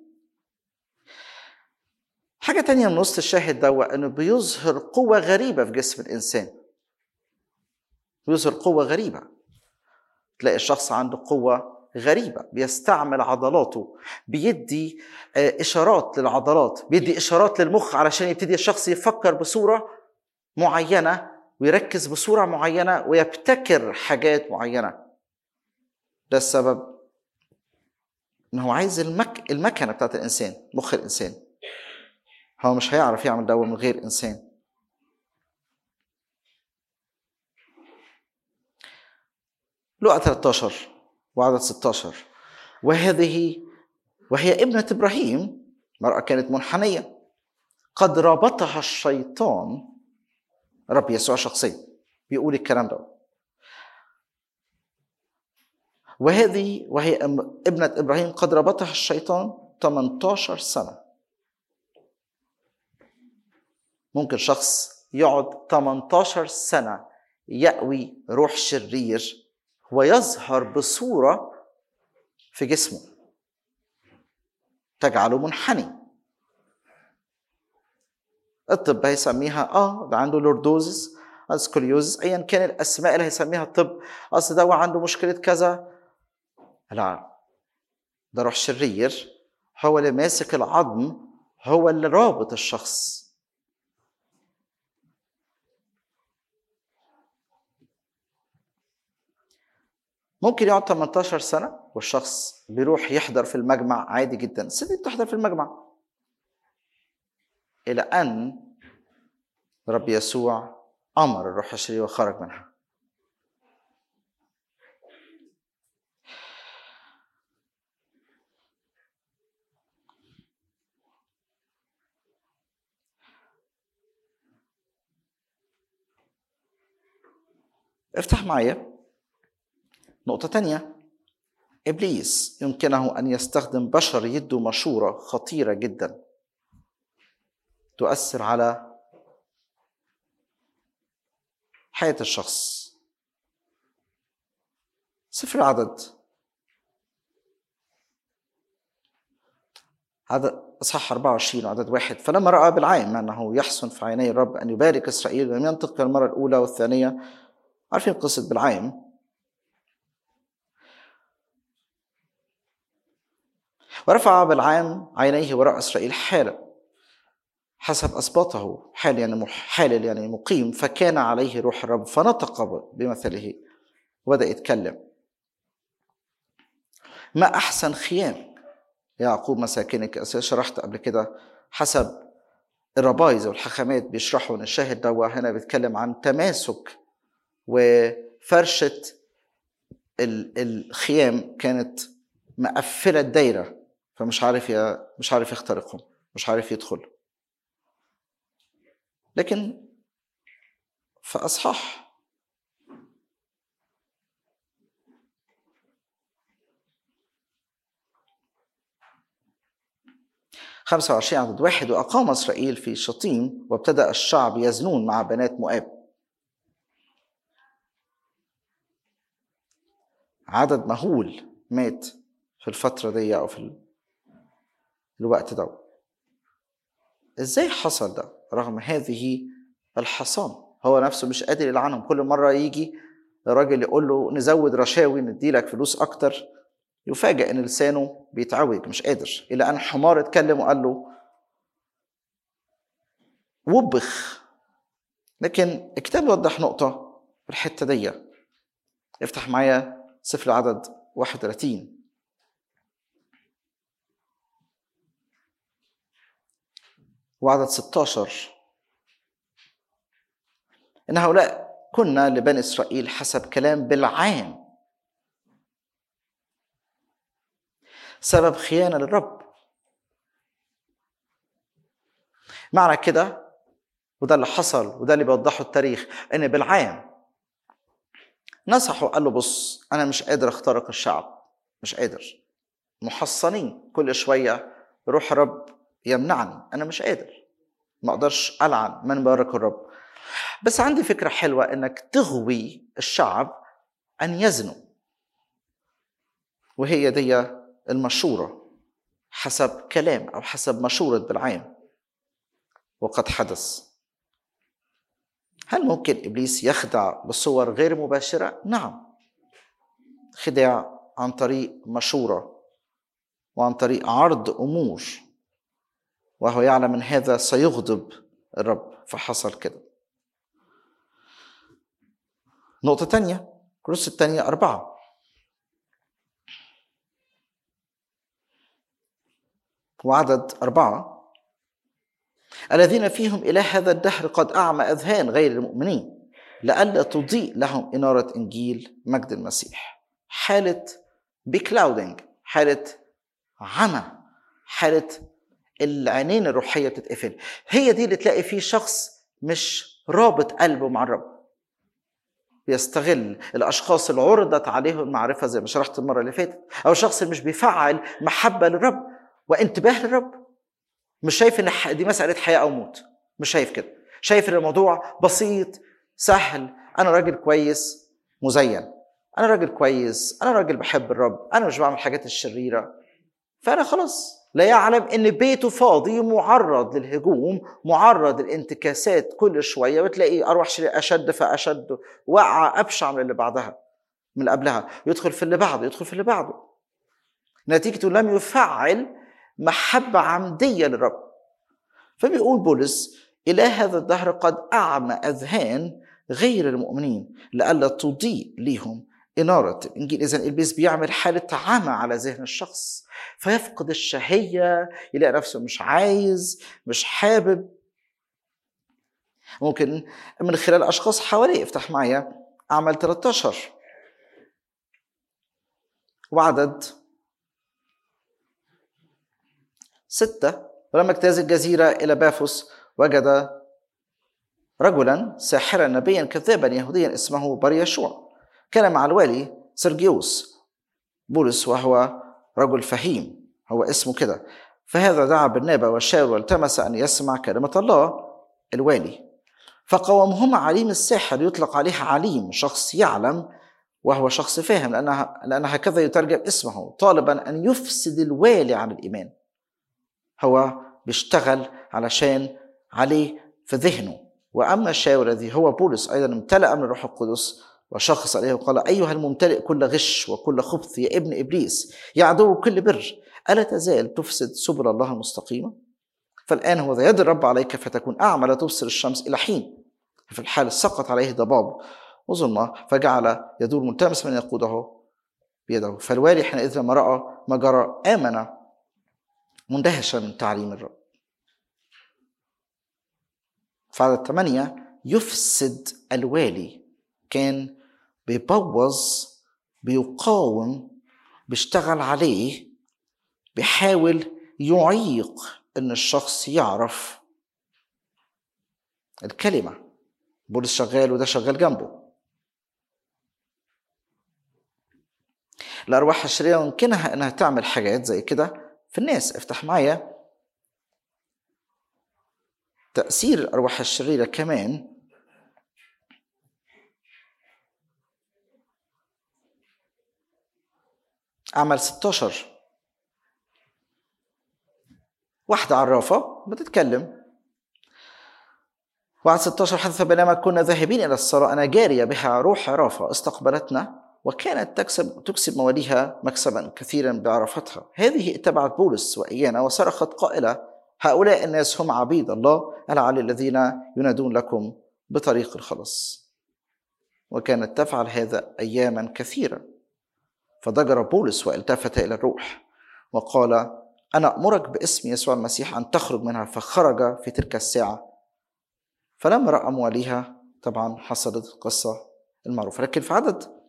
حاجة تانية من وسط الشاهد ده انه بيظهر قوة غريبة في جسم الانسان بيظهر قوة غريبة تلاقي الشخص عنده قوة غريبة بيستعمل عضلاته بيدي آه، إشارات للعضلات بيدي إشارات للمخ علشان يبتدي الشخص يفكر بصورة معينة ويركز بصورة معينة ويبتكر حاجات معينة ده السبب ان هو عايز المك... المكنه بتاعت الانسان مخ الانسان هو مش هيعرف يعمل ده من غير انسان لقى 13 وعدد 16 وهذه وهي ابنة إبراهيم مرأة كانت منحنية قد ربطها الشيطان رب يسوع شخصيا بيقول الكلام ده وهذه وهي ابنة إبراهيم قد ربطها الشيطان 18 سنة ممكن شخص يقعد 18 سنة يأوي روح شرير ويظهر بصورة في جسمه تجعله منحني الطب هيسميها اه ده عنده لوردوزس سكوليوزس ايا كان الاسماء اللي هيسميها الطب اصل ده عنده مشكله كذا لا ده روح شرير هو اللي ماسك العظم هو اللي رابط الشخص ممكن يقعد 18 سنة والشخص بيروح يحضر في المجمع عادي جدا الست بتحضر في المجمع إلى أن رب يسوع أمر الروح الشرير وخرج منها افتح معايا نقطة تانية إبليس يمكنه أن يستخدم بشر يدوا مشورة خطيرة جدا تؤثر على حياة الشخص سفر العدد عدد اصحاح 24 عدد واحد فلما راى بالعين انه يحسن في عيني الرب ان يبارك اسرائيل لم ينطق المره الاولى والثانيه عارفين قصه بالعين ورفع بالعام عينيه وراء إسرائيل حالا حسب أسباطه حال يعني حالل يعني مقيم فكان عليه روح الرب فنطق بمثله وبدأ يتكلم ما أحسن خيام يعقوب مساكنك شرحت قبل كده حسب الربايز والحكمات بيشرحوا ان الشاهد ده هنا بيتكلم عن تماسك وفرشة الخيام كانت مقفلة الدايرة فمش عارف ي... مش عارف يخترقهم مش عارف يدخل لكن في أصحاح خمسة وعشرين عدد واحد وأقام إسرائيل في شطيم وابتدأ الشعب يزنون مع بنات مؤاب عدد مهول مات في الفترة دي أو في الوقت ده ازاي حصل ده رغم هذه الحصان هو نفسه مش قادر يلعنهم كل مرة يجي الراجل يقول له نزود رشاوي نديلك فلوس أكتر يفاجئ إن لسانه بيتعوج مش قادر إلى أن حمار اتكلم وقال له وبخ لكن الكتاب يوضح نقطة في الحتة دي افتح معايا سفر العدد 31 وعدد 16 إن هؤلاء كنا لبني إسرائيل حسب كلام بالعام سبب خيانة للرب معنى كده وده اللي حصل وده اللي بيوضحه التاريخ ان بالعام نصحوا قال له بص انا مش قادر اخترق الشعب مش قادر محصنين كل شويه روح رب يمنعني انا مش قادر ما اقدرش العن من بارك الرب بس عندي فكره حلوه انك تغوي الشعب ان يزنوا وهي دي المشوره حسب كلام او حسب مشوره بالعام وقد حدث هل ممكن ابليس يخدع بصور غير مباشره نعم خداع عن طريق مشورة وعن طريق عرض أمور وهو يعلم أن هذا سيغضب الرب فحصل كده نقطة تانية كروس التانية أربعة وعدد أربعة الذين فيهم إلى هذا الدهر قد أعمى أذهان غير المؤمنين لئلا تضيء لهم إنارة إنجيل مجد المسيح حالة بكلاودنج حالة عمى حالة العينين الروحية بتتقفل هي دي اللي تلاقي فيه شخص مش رابط قلبه مع الرب بيستغل الاشخاص اللي عرضت عليهم المعرفه زي ما شرحت المره اللي فاتت او الشخص اللي مش بيفعل محبه للرب وانتباه للرب مش شايف ان دي مساله حياه او موت مش شايف كده شايف ان الموضوع بسيط سهل انا راجل كويس مزين انا راجل كويس انا راجل بحب الرب انا مش بعمل الحاجات الشريره فانا خلاص لا يعلم ان بيته فاضي معرض للهجوم معرض للانتكاسات كل شويه وتلاقي ارواح شريره اشد فاشد وقع ابشع من اللي بعدها من اللي قبلها يدخل في اللي بعده يدخل في اللي بعده نتيجته لم يفعل محبه عمديه للرب فبيقول بولس الى هذا الدهر قد اعمى اذهان غير المؤمنين لئلا تضيء ليهم إنارة الإنجيل إذا إبليس بيعمل حالة عمى على ذهن الشخص فيفقد الشهية يلاقي نفسه مش عايز مش حابب ممكن من خلال أشخاص حواليه افتح معايا أعمال 13 وعدد ستة ولما اجتاز الجزيرة إلى بافوس وجد رجلا ساحرا نبيا كذابا يهوديا اسمه بريشوع كان مع الوالي سرجيوس بولس وهو رجل فهيم هو اسمه كده فهذا دعا بالنابة والشاور والتمس أن يسمع كلمة الله الوالي فقومهما عليم الساحر يطلق عليه عليم شخص يعلم وهو شخص فاهم لأنها لأن هكذا يترجم اسمه طالبا أن يفسد الوالي عن الإيمان هو بيشتغل علشان عليه في ذهنه وأما الشاور الذي هو بولس أيضا امتلأ من الروح القدس وشخص عليه وقال أيها الممتلئ كل غش وكل خبث يا ابن إبليس يا عدو كل بر ألا تزال تفسد سبل الله المستقيمة فالآن هو ذا يد الرب عليك فتكون أعمى لا تبصر الشمس إلى حين في الحال سقط عليه ضباب وظلمة فجعل يدور ملتمس من يقوده بيده فالوالي حينئذ لما رأى ما جرى آمن مندهشا من تعليم الرب فعدد ثمانية يفسد الوالي كان بيبوظ بيقاوم بيشتغل عليه بيحاول يعيق ان الشخص يعرف الكلمة بولس شغال وده شغال جنبه الأرواح الشريرة يمكنها إنها تعمل حاجات زي كده في الناس افتح معايا تأثير الأرواح الشريرة كمان أعمال 16 واحدة عرافة بتتكلم وعد 16 حدث بينما كنا ذاهبين إلى الصلاة أنا جارية بها روح عرافة استقبلتنا وكانت تكسب تكسب مواليها مكسبا كثيرا بعرفتها هذه اتبعت بولس وإيانا وصرخت قائلة هؤلاء الناس هم عبيد الله العلي الذين ينادون لكم بطريق الخلاص وكانت تفعل هذا أياما كثيرة فضجر بولس والتفت إلى الروح وقال أنا أمرك باسم يسوع المسيح أن تخرج منها فخرج في تلك الساعة فلما رأى مواليها طبعا حصلت القصة المعروفة لكن في عدد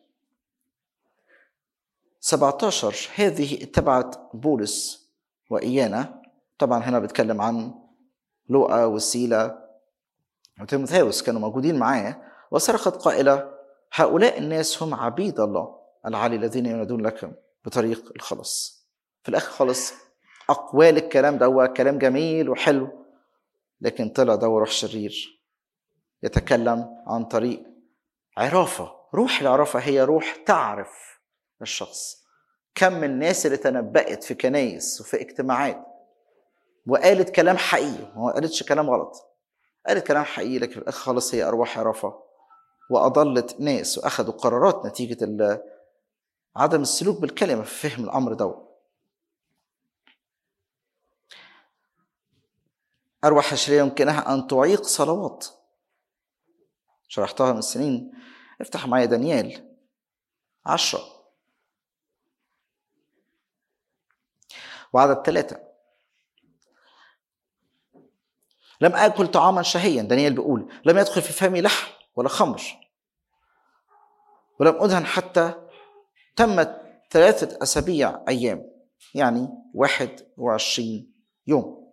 17 هذه اتبعت بولس وإيانا طبعا هنا بيتكلم عن لوقا وسيلة وتيموثاوس كانوا موجودين معاه وصرخت قائلة هؤلاء الناس هم عبيد الله العالي الذين ينادون لكم بطريق الخلاص في الآخر خالص أقوال الكلام ده هو كلام جميل وحلو لكن طلع ده روح شرير يتكلم عن طريق عرافة روح العرافة هي روح تعرف الشخص كم من الناس اللي تنبأت في كنايس وفي اجتماعات وقالت كلام حقيقي ما قالتش كلام غلط قالت كلام حقيقي لكن في الاخر خالص هي ارواح عرافه واضلت ناس واخذوا قرارات نتيجه عدم السلوك بالكلمة في فهم الأمر ده أرواح حشرية يمكنها أن تعيق صلوات شرحتها من سنين افتح معايا دانيال عشرة وعدد ثلاثة لم آكل طعاما شهيا دانيال بيقول لم يدخل في فمي لحم ولا خمر ولم أدهن حتى تمت ثلاثة أسابيع أيام يعني واحد وعشرين يوم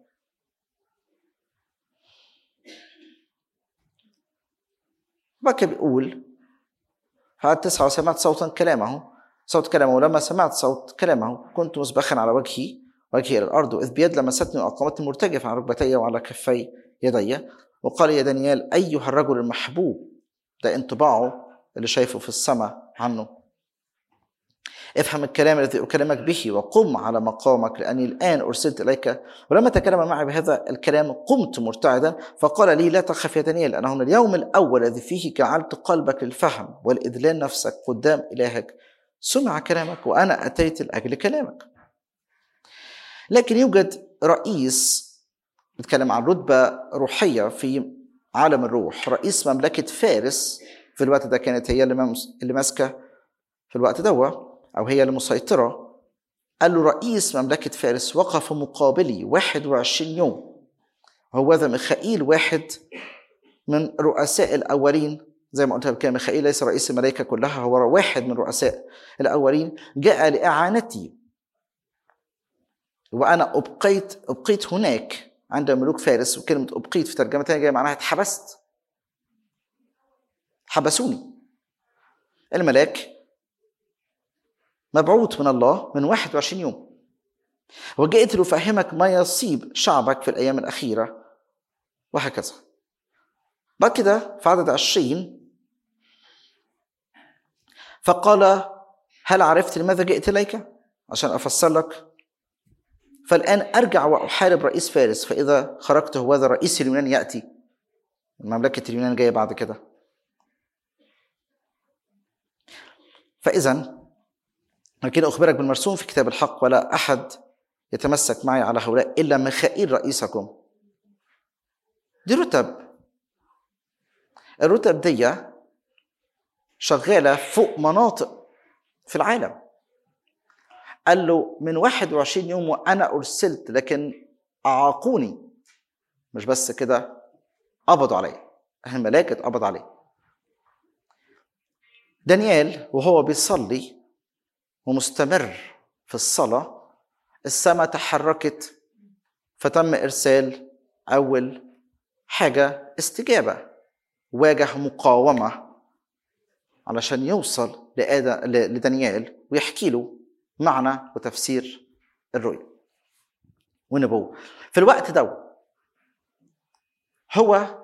بكى بيقول فعد تسعة وسمعت صوتا كلامه صوت كلامه ولما سمعت صوت كلامه كنت مسبخا على وجهي وجهي إلى الأرض إذ بيد لمستني وأقامتني مرتجفا على ركبتي وعلى كفي يدي وقال يا دانيال أيها الرجل المحبوب ده انطباعه اللي شايفه في السماء عنه افهم الكلام الذي أكلمك به وقم على مقامك لأني الآن أرسلت إليك ولما تكلم معي بهذا الكلام قمت مرتعدا فقال لي لا تخف يا دانيال أنه من اليوم الأول الذي فيه جعلت قلبك للفهم والإذلال نفسك قدام إلهك سمع كلامك وأنا أتيت لأجل كلامك لكن يوجد رئيس بيتكلم عن رتبة روحية في عالم الروح رئيس مملكة فارس في الوقت ده كانت هي اللي اللي ماسكة في الوقت ده أو هي اللي مسيطرة قال له رئيس مملكة فارس وقف مقابلي 21 يوم هو ذا ميخائيل واحد من رؤساء الأولين زي ما قلت لك ميخائيل ليس رئيس الملائكة كلها هو واحد من رؤساء الأولين جاء لإعانتي وأنا أبقيت أبقيت هناك عند ملوك فارس وكلمة أبقيت في ترجمة تانية جاية معناها اتحبست حبسوني الملاك مبعوث من الله من 21 يوم وجئت لأفهمك ما يصيب شعبك في الأيام الأخيرة وهكذا بعد كده في عدد 20 فقال هل عرفت لماذا جئت إليك عشان أفسر لك فالآن أرجع وأحارب رئيس فارس فإذا خرجت هو ذا رئيس اليونان يأتي مملكة اليونان جاية بعد كده فإذا لكن أخبرك بالمرسوم في كتاب الحق ولا أحد يتمسك معي على هؤلاء إلا ميخائيل رئيسكم دي رتب الرتب دي شغالة فوق مناطق في العالم قال له من 21 يوم وأنا أرسلت لكن أعاقوني مش بس كده قبضوا علي الملاك اتقبض عليه دانيال وهو بيصلي ومستمر في الصلاة السماء تحركت فتم إرسال أول حاجة استجابة واجه مقاومة علشان يوصل لدانيال ويحكي له معنى وتفسير الرؤيا والنبوة في الوقت ده هو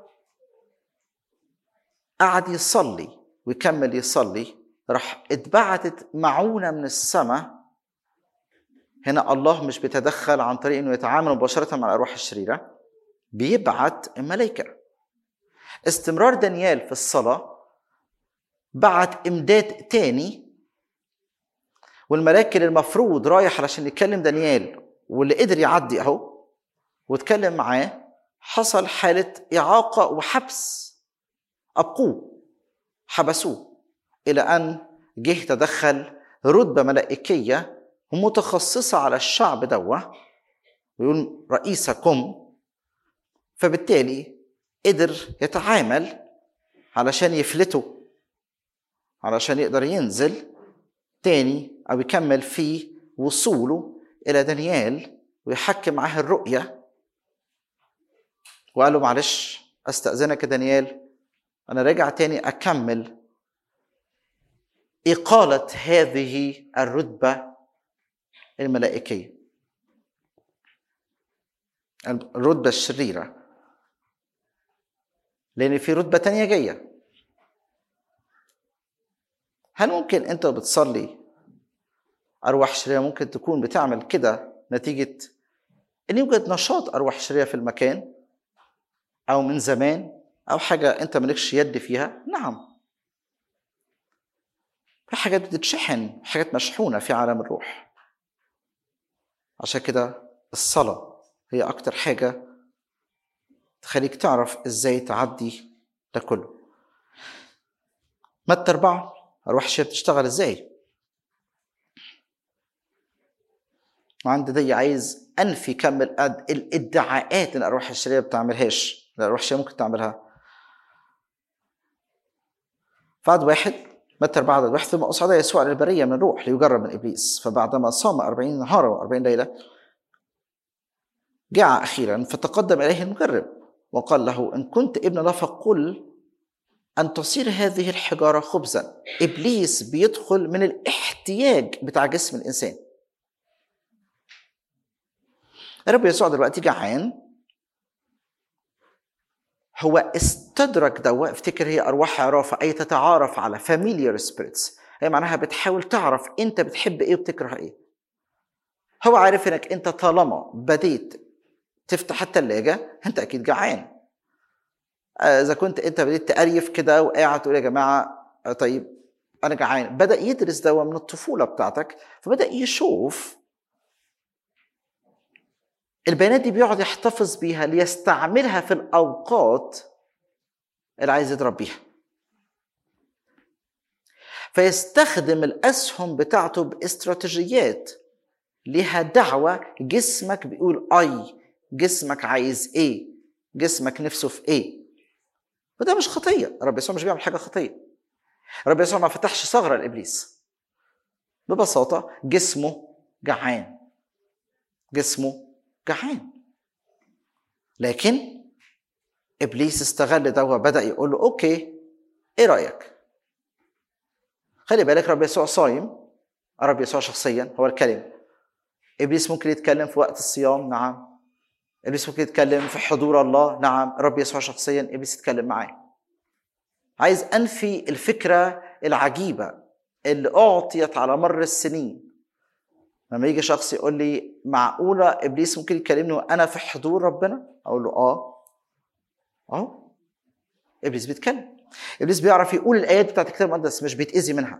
قعد يصلي ويكمل يصلي راح اتبعتت معونة من السماء هنا الله مش بيتدخل عن طريق انه يتعامل مباشرة مع الارواح الشريرة بيبعت الملائكة استمرار دانيال في الصلاة بعت امداد تاني والملاك اللي المفروض رايح علشان يكلم دانيال واللي قدر يعدي اهو واتكلم معاه حصل حالة إعاقة وحبس أبقوه حبسوه إلى أن جه تدخل رتبة ملائكية ومتخصصة على الشعب دوا ويقول رئيسكم فبالتالي قدر يتعامل علشان يفلته علشان يقدر ينزل تاني أو يكمل في وصوله إلى دانيال ويحكم معاه الرؤية وقال له معلش أستأذنك يا دانيال أنا راجع تاني أكمل إقالة هذه الرتبة الملائكية الرتبة الشريرة لأن في رتبة تانية جاية هل ممكن أنت بتصلي أرواح شريرة ممكن تكون بتعمل كده نتيجة أن يوجد نشاط أرواح شريرة في المكان أو من زمان أو حاجة أنت مالكش يد فيها نعم في حاجات بتتشحن حاجات مشحونة في عالم الروح عشان كده الصلاة هي أكتر حاجة تخليك تعرف إزاي تعدي ده كله متى أربعة أرواح الشرير بتشتغل إزاي وعند دي عايز أنفي كم الادعاءات اللي الأرواح الشريرة ما بتعملهاش الأرواح الشريرة ممكن تعملها فعد واحد متى أربعة عدد واحد ثم أصعد يسوع إلى البرية من الروح ليجرب من إبليس فبعدما صام أربعين نهارا وأربعين ليلة جاع أخيرا فتقدم إليه المجرب وقال له إن كنت ابن الله فقل أن تصير هذه الحجارة خبزا إبليس بيدخل من الاحتياج بتاع جسم الإنسان الرب يسوع دلوقتي جعان هو استدرك دواء افتكر هي ارواح عرافه اي تتعارف على familiar spirits هي معناها بتحاول تعرف انت بتحب ايه وبتكره ايه هو عارف انك انت طالما بديت تفتح الثلاجه انت اكيد جعان اذا كنت انت بديت تقريف كده وقاعد تقول يا جماعه طيب انا جعان بدا يدرس دواء من الطفوله بتاعتك فبدا يشوف البيانات دي بيقعد يحتفظ بيها ليستعملها في الاوقات اللي عايز يضرب بيها فيستخدم الاسهم بتاعته باستراتيجيات ليها دعوه جسمك بيقول اي جسمك عايز ايه جسمك نفسه في ايه وده مش خطيه رب يسوع مش بيعمل حاجه خطيه رب يسوع ما فتحش ثغره لابليس ببساطه جسمه جعان جسمه جعان لكن ابليس استغل ده وبدا يقول له اوكي ايه رايك خلي بالك رب يسوع صايم رب يسوع شخصيا هو الكلمه ابليس ممكن يتكلم في وقت الصيام نعم ابليس ممكن يتكلم في حضور الله نعم رب يسوع شخصيا ابليس يتكلم معاه عايز انفي الفكره العجيبه اللي اعطيت على مر السنين لما يجي شخص يقول لي معقولة إبليس ممكن يكلمني وأنا في حضور ربنا؟ أقول له آه أهو إبليس بيتكلم إبليس بيعرف يقول الآيات بتاعت الكتاب المقدس مش بيتأذي منها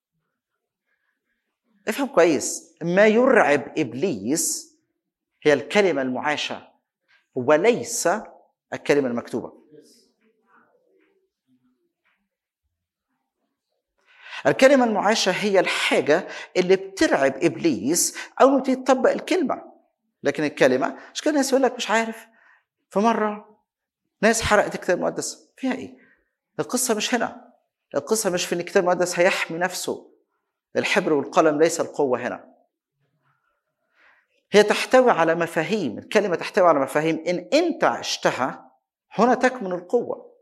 افهم كويس ما يرعب إبليس هي الكلمة المعاشة وليس الكلمة المكتوبة الكلمة المعاشة هي الحاجة اللي بترعب إبليس أول ما بتيجي تطبق الكلمة لكن الكلمة مش كده الناس يقول لك مش عارف في مرة ناس حرقت الكتاب المقدس فيها إيه؟ القصة مش هنا القصة مش في إن الكتاب المقدس هيحمي نفسه الحبر والقلم ليس القوة هنا هي تحتوي على مفاهيم الكلمة تحتوي على مفاهيم إن أنت عشتها هنا تكمن القوة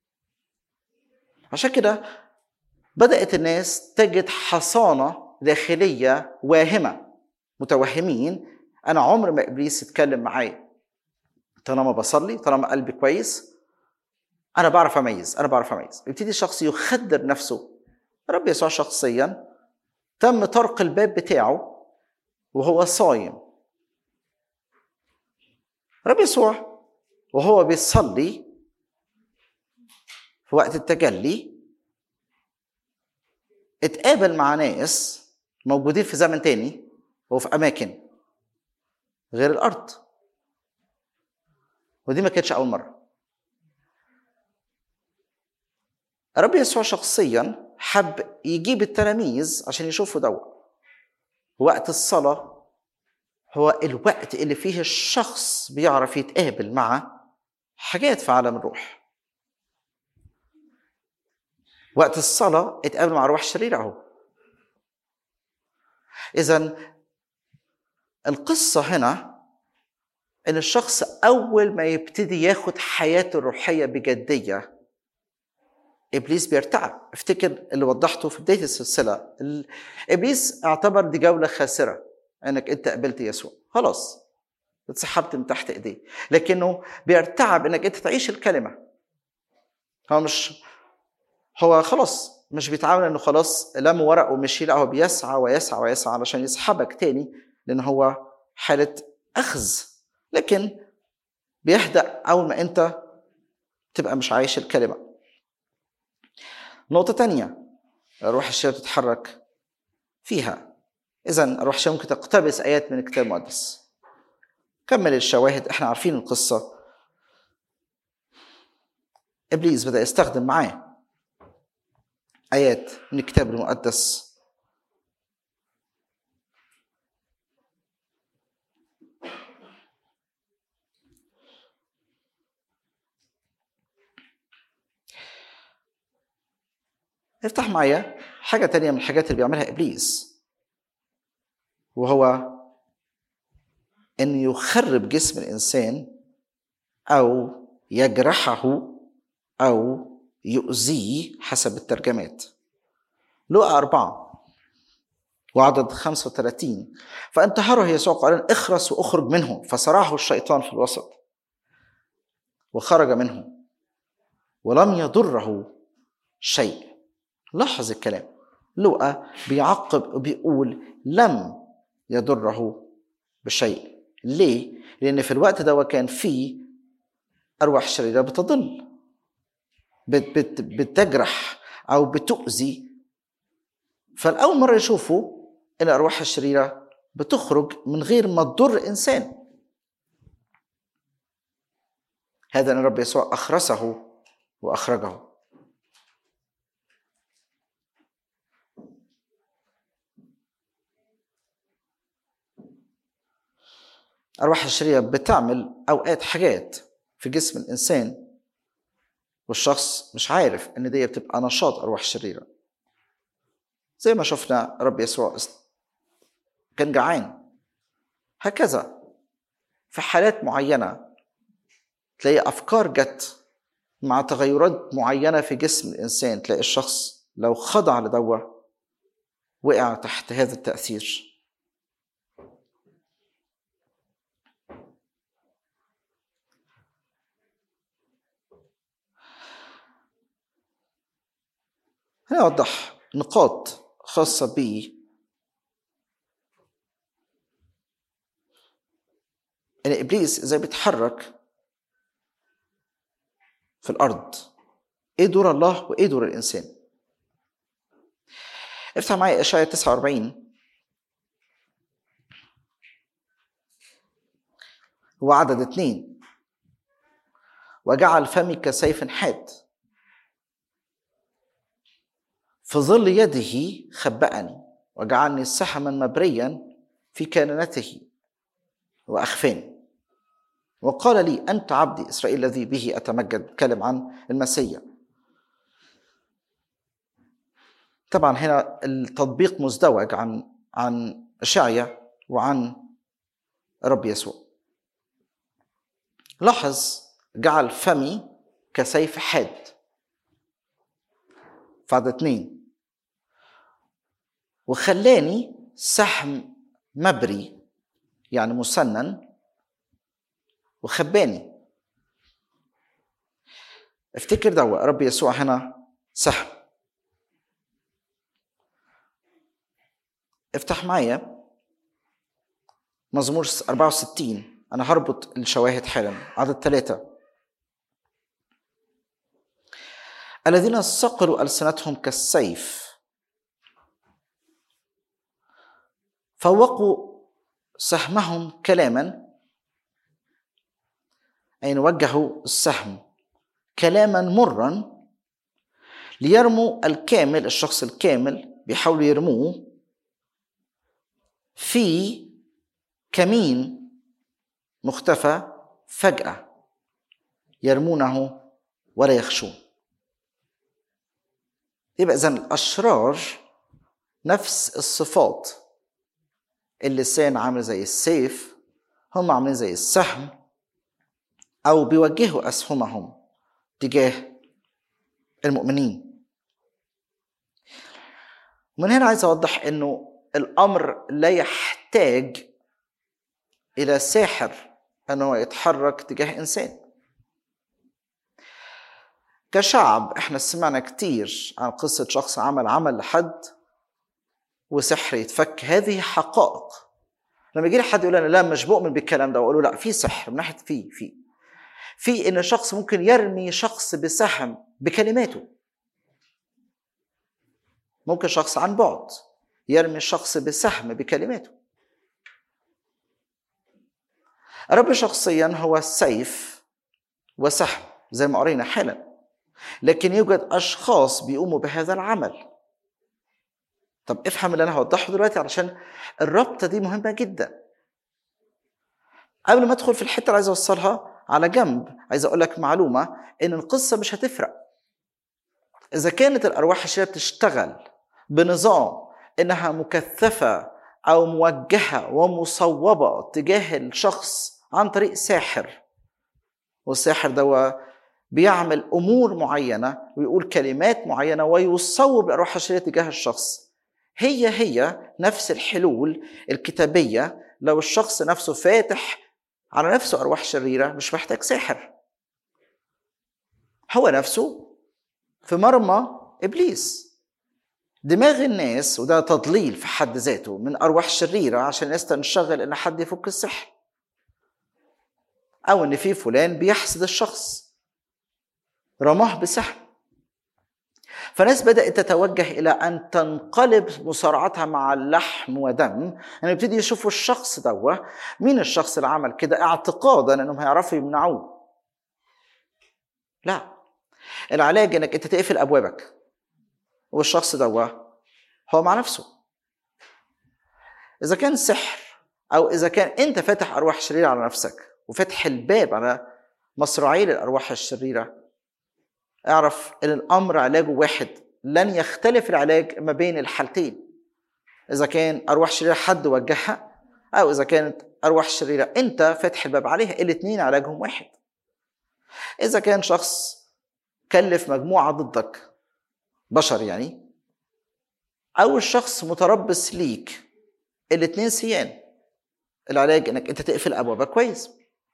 عشان كده بدأت الناس تجد حصانة داخلية واهمة متوهمين أنا عمر ما إبليس يتكلم معايا طالما بصلي طالما قلبي كويس أنا بعرف أميز أنا بعرف أميز يبتدي الشخص يخدر نفسه رب يسوع شخصيا تم طرق الباب بتاعه وهو صايم رب يسوع وهو بيصلي في وقت التجلي اتقابل مع ناس موجودين في زمن تاني وفي اماكن غير الارض ودي ما كانتش اول مره الرب يسوع شخصيا حب يجيب التلاميذ عشان يشوفوا دوا وقت الصلاه هو الوقت اللي فيه الشخص بيعرف يتقابل مع حاجات في عالم الروح وقت الصلاة اتقابل مع أرواح شريرة أهو إذا القصة هنا إن الشخص أول ما يبتدي ياخد حياته الروحية بجدية إبليس بيرتعب افتكر اللي وضحته في بداية السلسلة إبليس اعتبر دي جولة خاسرة إنك أنت قبلت يسوع خلاص اتسحبت من تحت إيديه لكنه بيرتعب إنك أنت تعيش الكلمة هو مش هو خلاص مش بيتعامل انه خلاص لم ورق ومشي لا هو بيسعى ويسعى ويسعى علشان يسحبك تاني لان هو حاله اخذ لكن بيهدأ اول ما انت تبقى مش عايش الكلمه نقطه تانية الروح الشريرة بتتحرك فيها إذا الروح الشريرة ممكن تقتبس آيات من الكتاب المقدس كمل الشواهد احنا عارفين القصة إبليس بدأ يستخدم معاه آيات من الكتاب المقدس افتح معايا حاجة تانية من الحاجات اللي بيعملها إبليس وهو أن يخرب جسم الإنسان أو يجرحه أو يؤذيه حسب الترجمات لقى أربعة وعدد 35 فانتهره يسوع قائلا اخرس واخرج منه فصرعه الشيطان في الوسط وخرج منه ولم يضره شيء لاحظ الكلام لوقا بيعقب وبيقول لم يضره بشيء ليه؟ لأن في الوقت ده كان في أرواح شريرة بتضل بت بت بتجرح أو بتؤذي فالأول مرة يشوفوا إن الأرواح الشريرة بتخرج من غير ما تضر إنسان هذا أن الرب يسوع أخرسه وأخرجه الأرواح الشريرة بتعمل أوقات حاجات في جسم الإنسان والشخص مش عارف إن دي بتبقى نشاط أرواح شريرة زي ما شفنا رب يسوع كان جعان هكذا في حالات معينة تلاقي أفكار جت مع تغيرات معينة في جسم الإنسان تلاقي الشخص لو خضع لدوة وقع تحت هذا التأثير هنوضح نقاط خاصة ب إن إبليس إزاي بيتحرك في الأرض إيه دور الله وإيه دور الإنسان افتح معايا إشعياء 49 وعدد اثنين وجعل فمي كسيف حاد في ظل يده خبأني وجعلني سحما مبريا في كنانته وأخفاني وقال لي أنت عبدي إسرائيل الذي به أتمجد بتكلم عن المسيح طبعا هنا التطبيق مزدوج عن عن إشعيا وعن رب يسوع لاحظ جعل فمي كسيف حاد فعد اتنين وخلاني سحم مبري يعني مسنن وخباني افتكر ده رب يسوع هنا سحم افتح معايا مزمور 64 انا هربط الشواهد حالا عدد ثلاثة الذين صقلوا ألسنتهم كالسيف فوقوا سهمهم كلاما أي وجهوا السهم كلاما مرا ليرموا الكامل الشخص الكامل بيحاولوا يرموه في كمين مختفى فجأة يرمونه ولا يخشون يبقى إذا الأشرار نفس الصفات اللسان عامل زي السيف هم عاملين زي السهم أو بيوجهوا أسهمهم تجاه المؤمنين من هنا عايز أوضح إنه الأمر لا يحتاج إلى ساحر أنه يتحرك تجاه إنسان كشعب احنا سمعنا كتير عن قصة شخص عمل عمل لحد وسحر يتفك هذه حقائق لما يجي لي حد يقول انا لا مش بؤمن بالكلام ده واقول له لا في سحر من ناحيه في في في ان شخص ممكن يرمي شخص بسهم بكلماته ممكن شخص عن بعد يرمي الشخص بسهم بكلماته الرب شخصيا هو السيف وسهم زي ما قرينا حالا لكن يوجد اشخاص بيقوموا بهذا العمل طب افهم اللي انا هوضحه دلوقتي علشان الربطه دي مهمه جدا قبل ما ادخل في الحته اللي عايز اوصلها على جنب عايز اقول لك معلومه ان القصه مش هتفرق اذا كانت الارواح الشريره بتشتغل بنظام انها مكثفه او موجهه ومصوبه تجاه الشخص عن طريق ساحر والساحر ده بيعمل امور معينه ويقول كلمات معينه ويصوب الارواح الشريره تجاه الشخص هي هي نفس الحلول الكتابيه لو الشخص نفسه فاتح على نفسه ارواح شريره مش محتاج ساحر هو نفسه في مرمى ابليس دماغ الناس وده تضليل في حد ذاته من ارواح شريره عشان الناس تنشغل ان حد يفك السحر او ان في فلان بيحسد الشخص رماه بسهم فناس بدأت تتوجه إلى أن تنقلب مصارعتها مع اللحم ودم يعني يبتدي يشوفوا الشخص دوا مين الشخص اللي عمل كده اعتقادا أنهم هيعرفوا يمنعوه لا العلاج انك انت تقفل ابوابك والشخص دوا هو مع نفسه اذا كان سحر او اذا كان انت فاتح ارواح شريره على نفسك وفاتح الباب على مصراعي للارواح الشريره اعرف ان الامر علاجه واحد لن يختلف العلاج ما بين الحالتين اذا كان ارواح شريره حد وجهها او اذا كانت ارواح شريره انت فاتح الباب عليها الاثنين علاجهم واحد اذا كان شخص كلف مجموعه ضدك بشر يعني او الشخص متربص ليك الاثنين سيان العلاج انك انت تقفل ابوابك كويس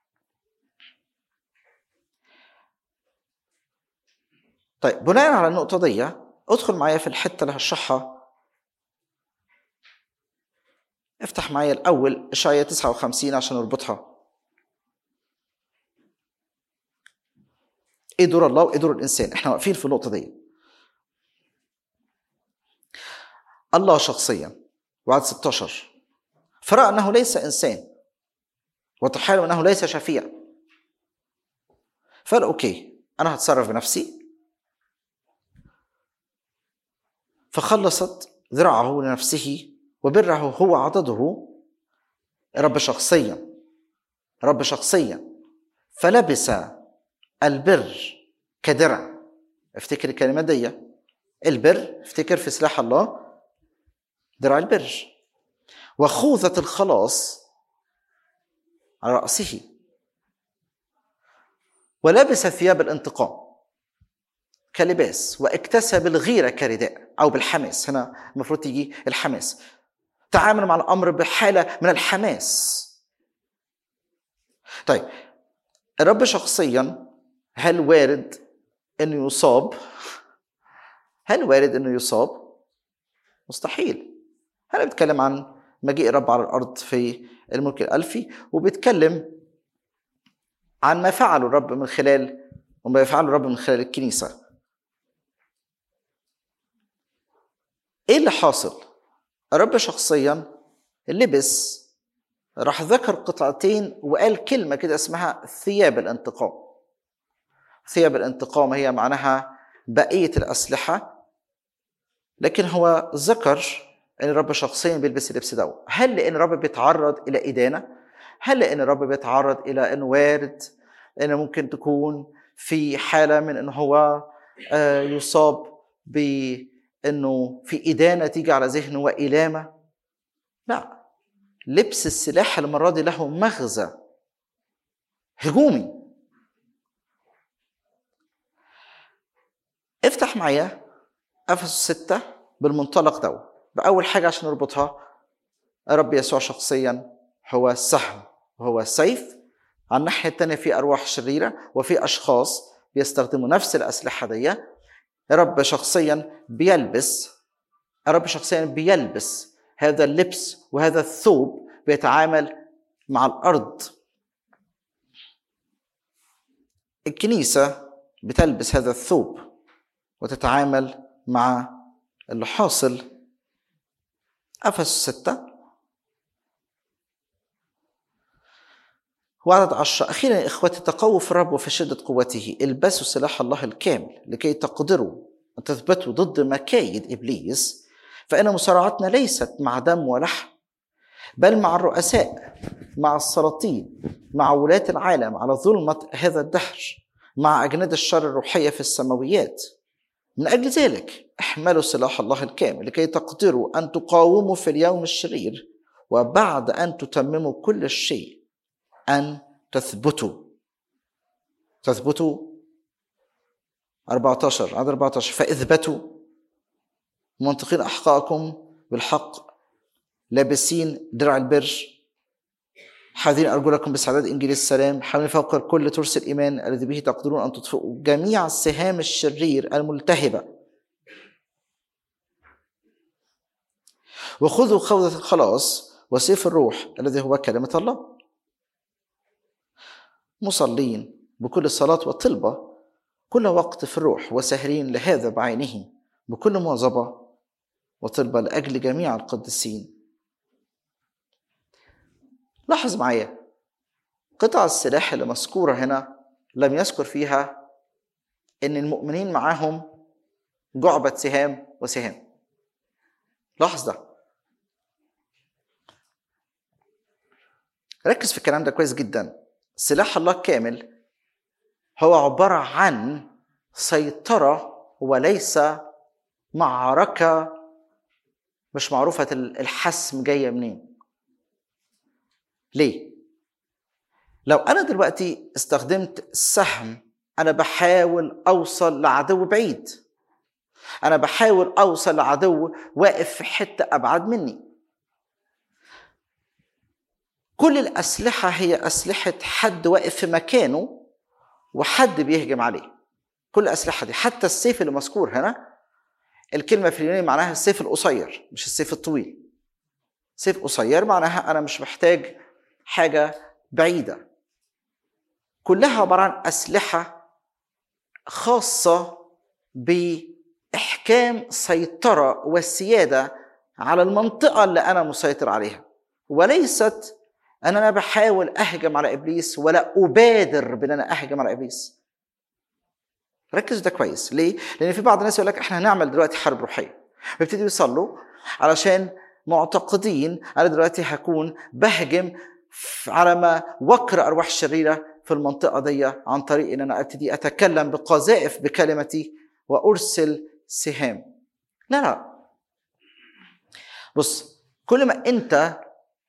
طيب بناء على النقطة دي ادخل معايا في الحتة اللي هشرحها افتح معايا الأول إشعياء 59 عشان نربطها ايه دور الله وايه دور الانسان احنا واقفين في النقطه دي الله شخصيا وعد 16 فراى انه ليس انسان وتحايل انه ليس شفيع فقال اوكي انا هتصرف بنفسي فخلصت ذراعه لنفسه وبره هو عضده رب شخصيا رب شخصيا فلبس البر كدرع افتكر الكلمات دي البر افتكر في سلاح الله درع البر وخوذة الخلاص على رأسه ولبس ثياب الانتقام كلباس واكتسب الغيرة كرداء أو بالحماس هنا المفروض تيجي الحماس تعامل مع الأمر بحالة من الحماس طيب الرب شخصيا هل وارد انه يصاب هل وارد انه يصاب مستحيل هل بيتكلم عن مجيء الرب على الارض في الملك الالفي وبيتكلم عن ما فعله الرب من خلال وما يفعله الرب من خلال الكنيسه ايه اللي حاصل الرب شخصيا لبس راح ذكر قطعتين وقال كلمه كده اسمها ثياب الانتقام ثياب الانتقام هي معناها بقيه الاسلحه لكن هو ذكر ان الرب شخصيا بيلبس اللبس ده هل لان الرب بيتعرض الى ادانه هل لان الرب بيتعرض الى انه وارد انه ممكن تكون في حاله من ان هو يصاب بانه في ادانه تيجي على ذهنه والامه لا لبس السلاح المره دي له مغزى هجومي افتح معايا افسس 6 بالمنطلق ده بأول حاجة عشان نربطها الرب يسوع شخصيا هو السهم وهو السيف على الناحية التانية في أرواح شريرة وفي أشخاص بيستخدموا نفس الأسلحة دي الرب شخصيا بيلبس الرب شخصيا بيلبس هذا اللبس وهذا الثوب بيتعامل مع الأرض الكنيسة بتلبس هذا الثوب وتتعامل مع اللي حاصل أفس ستة وعدد عشرة أخيرا يا إخوتي تقووا في الرب وفي شدة قوته البسوا سلاح الله الكامل لكي تقدروا أن تثبتوا ضد مكايد إبليس فإن مصارعتنا ليست مع دم ولحم بل مع الرؤساء مع السلاطين مع ولاة العالم على ظلمة هذا الدهر مع أجناد الشر الروحية في السماويات من أجل ذلك احملوا سلاح الله الكامل لكي تقدروا أن تقاوموا في اليوم الشرير وبعد أن تتمموا كل شيء أن تثبتوا تثبتوا 14 عدد 14 فاثبتوا منطقين أحقاءكم بالحق لابسين درع البر حاذين أرجلكم باستعداد إنجيل السلام حاملين فوق الكل ترس الإيمان الذي به تقدرون أن تطفئوا جميع السهام الشرير الملتهبة وخذوا خوذة الخلاص وسيف الروح الذي هو كلمة الله مصلين بكل صلاة وطلبة كل وقت في الروح وساهرين لهذا بعينه بكل مواظبة وطلبة لأجل جميع القديسين لاحظ معايا قطع السلاح اللي مذكورة هنا لم يذكر فيها إن المؤمنين معاهم جعبة سهام وسهام لاحظ ده ركز في الكلام ده كويس جدا سلاح الله الكامل هو عبارة عن سيطرة وليس معركة مش معروفة الحسم جاية منين ليه؟ لو أنا دلوقتي استخدمت السهم أنا بحاول أوصل لعدو بعيد أنا بحاول أوصل لعدو واقف في حتة أبعد مني كل الأسلحة هي أسلحة حد واقف في مكانه وحد بيهجم عليه كل الأسلحة دي حتى السيف اللي مذكور هنا الكلمة في اليوناني معناها السيف القصير مش السيف الطويل سيف قصير معناها أنا مش محتاج حاجة بعيدة كلها عبارة عن أسلحة خاصة بإحكام سيطرة والسيادة على المنطقة اللي أنا مسيطر عليها وليست أن أنا بحاول أهجم على إبليس ولا أبادر بأن أنا أهجم على إبليس ركزوا ده كويس ليه؟ لأن في بعض الناس يقول لك إحنا هنعمل دلوقتي حرب روحية بيبتدوا يصلوا علشان معتقدين أنا دلوقتي هكون بهجم على ما وكر أرواح الشريرة في المنطقة دي عن طريق إن أنا أبتدي أتكلم بقذائف بكلمتي وأرسل سهام لا لا بص كل ما أنت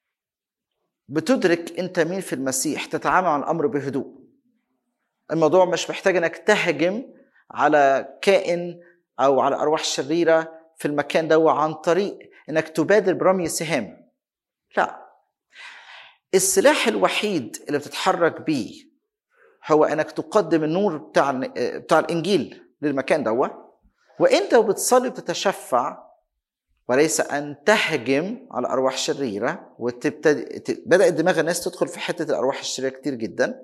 بتدرك انت مين في المسيح تتعامل مع الامر بهدوء الموضوع مش محتاج انك تهجم على كائن او على ارواح شريره في المكان ده عن طريق انك تبادر برمي سهام لا السلاح الوحيد اللي بتتحرك بيه هو انك تقدم النور بتاع بتاع الانجيل للمكان ده وانت بتصلي بتتشفع وليس ان تهجم على ارواح شريره وتبتدي بدات دماغ الناس تدخل في حته الارواح الشريره كتير جدا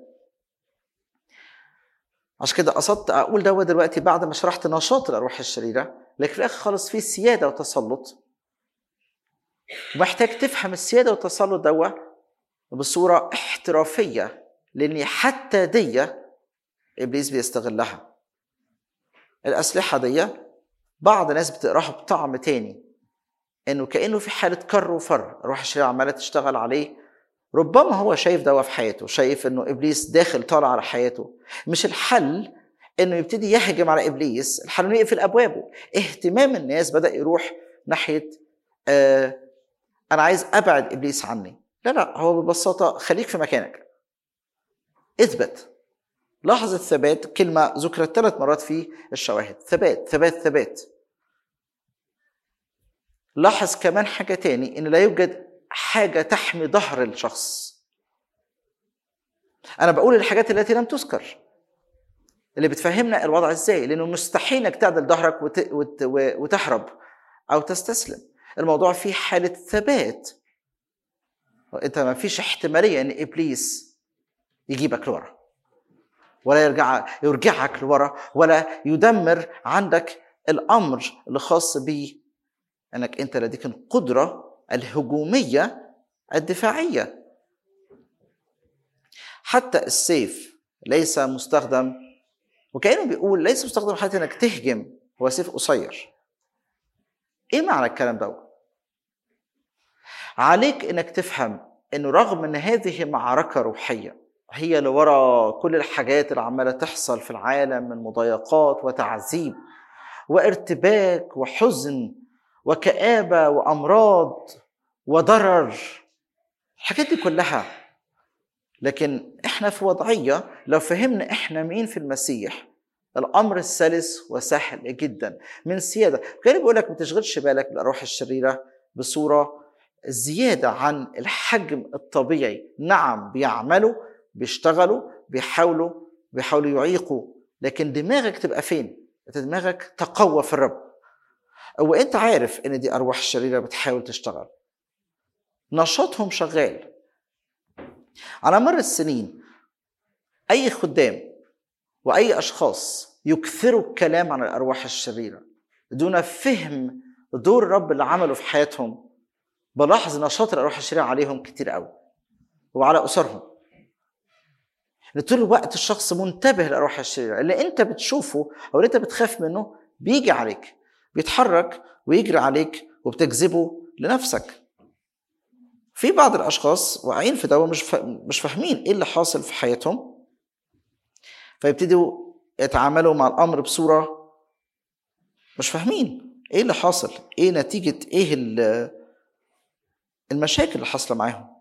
عشان كده قصدت اقول ده دلوقتي بعد ما شرحت نشاط الارواح الشريره لكن في الاخر خالص في سياده وتسلط ومحتاج تفهم السياده والتسلط دوا بصوره احترافيه لان حتى دي ابليس بيستغلها الاسلحه دي بعض الناس بتقراها بطعم تاني انه كانه في حاله كر وفر روح الشريعه عماله تشتغل عليه ربما هو شايف ده في حياته شايف انه ابليس داخل طالع على حياته مش الحل انه يبتدي يهجم على ابليس الحل انه يقفل ابوابه اهتمام الناس بدا يروح ناحيه آه انا عايز ابعد ابليس عني لا لا هو ببساطه خليك في مكانك اثبت لاحظ الثبات كلمه ذكرت ثلاث مرات في الشواهد ثبات ثبات ثبات لاحظ كمان حاجة تاني إن لا يوجد حاجة تحمي ظهر الشخص أنا بقول الحاجات التي لم تذكر اللي بتفهمنا الوضع ازاي لانه مستحيل انك تعدل ظهرك وت... وت... وتهرب او تستسلم الموضوع فيه حاله ثبات انت ما فيش احتماليه ان ابليس يجيبك لورا ولا يرجع يرجعك لورا ولا يدمر عندك الامر اللي خاص انك انت لديك القدره الهجوميه الدفاعيه حتى السيف ليس مستخدم وكانه بيقول ليس مستخدم حتى انك تهجم هو سيف قصير ايه معنى الكلام ده عليك انك تفهم انه رغم ان هذه معركه روحيه هي اللي ورا كل الحاجات اللي عماله تحصل في العالم من مضايقات وتعذيب وارتباك وحزن وكآبة وأمراض وضرر الحاجات دي كلها لكن احنا في وضعية لو فهمنا احنا مين في المسيح الأمر السلس وسهل جدا من سيادة كان بيقول لك ما تشغلش بالك بالأرواح الشريرة بصورة زيادة عن الحجم الطبيعي نعم بيعملوا بيشتغلوا بيحاولوا بيحاولوا يعيقوا لكن دماغك تبقى فين؟ انت دماغك تقوى في الرب وانت عارف ان دي ارواح شريره بتحاول تشتغل نشاطهم شغال على مر السنين اي خدام واي اشخاص يكثروا الكلام عن الارواح الشريره دون فهم دور الرب اللي عمله في حياتهم بلاحظ نشاط الارواح الشريره عليهم كتير قوي وعلى اسرهم ان طول الوقت الشخص منتبه للارواح الشريره اللي انت بتشوفه او اللي انت بتخاف منه بيجي عليك بيتحرك ويجري عليك وبتجذبه لنفسك في بعض الاشخاص واقعين في ده مش مش فاهمين ايه اللي حاصل في حياتهم فيبتدوا يتعاملوا مع الامر بصوره مش فاهمين ايه اللي حاصل ايه نتيجه ايه المشاكل اللي حاصله معاهم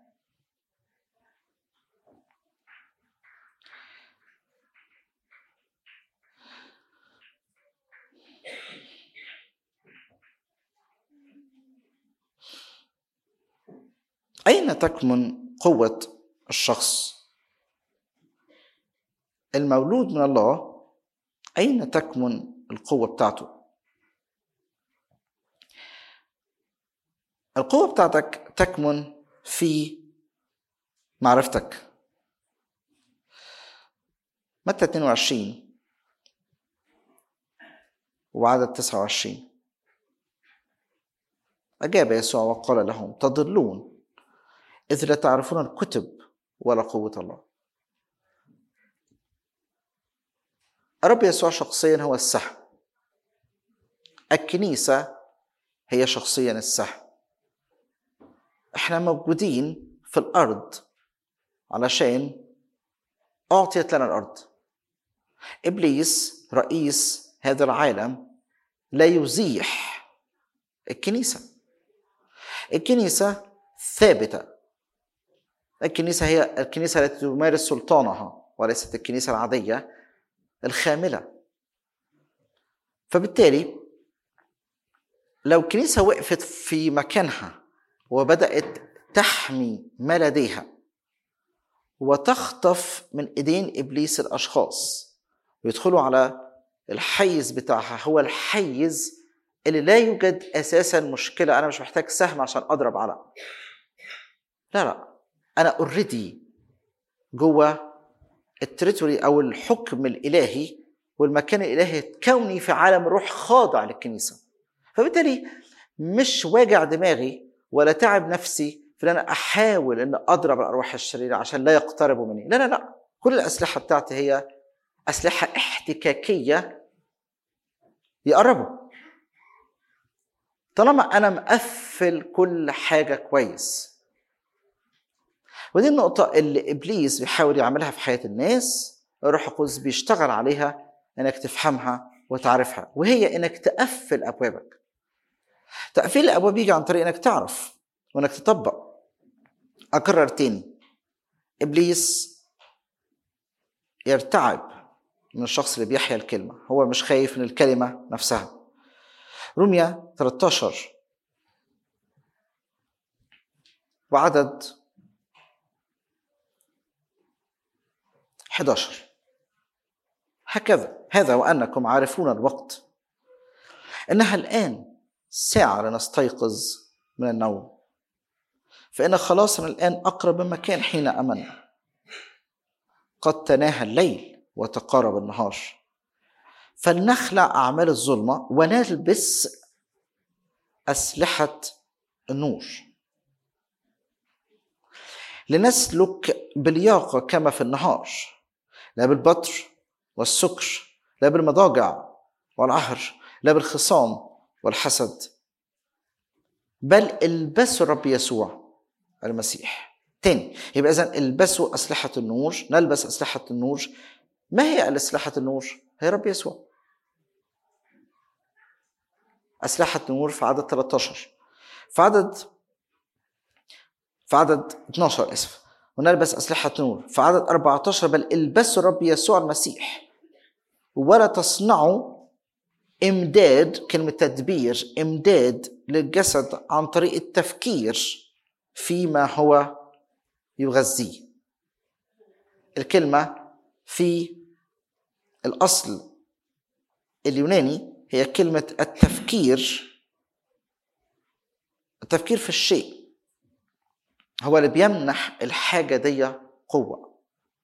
أين تكمن قوة الشخص؟ المولود من الله أين تكمن القوة بتاعته؟ القوة بتاعتك تكمن في معرفتك متى 22 وعدد 29 أجاب يسوع وقال لهم تضلون إذ لا تعرفون الكتب ولا قوة الله الرب يسوع شخصيا هو السهم الكنيسة هي شخصيا السهم احنا موجودين في الأرض علشان أعطيت لنا الأرض إبليس رئيس هذا العالم لا يزيح الكنيسة الكنيسة ثابتة الكنيسة هي الكنيسة التي تمارس سلطانها وليست الكنيسة العادية الخاملة فبالتالي لو الكنيسة وقفت في مكانها وبدأت تحمي ما لديها وتخطف من ايدين ابليس الاشخاص ويدخلوا على الحيز بتاعها هو الحيز اللي لا يوجد اساسا مشكله انا مش محتاج سهم عشان اضرب على لا لا انا اوريدي جوه التريتوري او الحكم الالهي والمكان الالهي الكوني في عالم الروح خاضع للكنيسه فبالتالي مش واجع دماغي ولا تعب نفسي في ان انا احاول ان اضرب الارواح الشريره عشان لا يقتربوا مني لا لا لا كل الاسلحه بتاعتي هي اسلحه احتكاكيه يقربوا طالما انا مقفل كل حاجه كويس ودي النقطة اللي إبليس بيحاول يعملها في حياة الناس الروح القدس بيشتغل عليها إنك تفهمها وتعرفها وهي إنك تقفل أبوابك تقفيل الأبواب يجي عن طريق إنك تعرف وإنك تطبق أكرر تاني إبليس يرتعب من الشخص اللي بيحيا الكلمة هو مش خايف من الكلمة نفسها رمية 13 وعدد 11 هكذا هذا وأنكم عارفون الوقت إنها الآن ساعة لنستيقظ من النوم فإن خلاصنا الآن أقرب مما كان حين أمنا قد تناهى الليل وتقارب النهار فلنخلع أعمال الظلمة ونلبس أسلحة النور لنسلك بلياقة كما في النهار لا بالبطر والسكر لا بالمضاجع والعهر لا بالخصام والحسد بل البسوا الرب يسوع المسيح تاني يبقى اذا البسوا اسلحه النور نلبس اسلحه النور ما هي اسلحه النور هي رب يسوع اسلحه النور في عدد 13 في عدد في عدد 12 اسف ونلبس اسلحه نور في عدد 14 بل البسوا الرب يسوع المسيح ولا تصنعوا امداد كلمه تدبير امداد للجسد عن طريق التفكير فيما هو يغذيه الكلمه في الاصل اليوناني هي كلمه التفكير التفكير في الشيء هو اللي بيمنح الحاجه دي قوه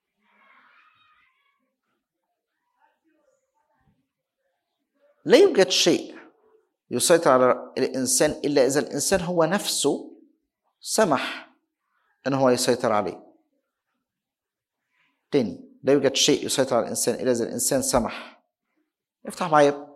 لا يوجد شيء يسيطر على الانسان الا اذا الانسان هو نفسه سمح ان هو يسيطر عليه تاني لا يوجد شيء يسيطر على الانسان الا اذا الانسان سمح افتح معايا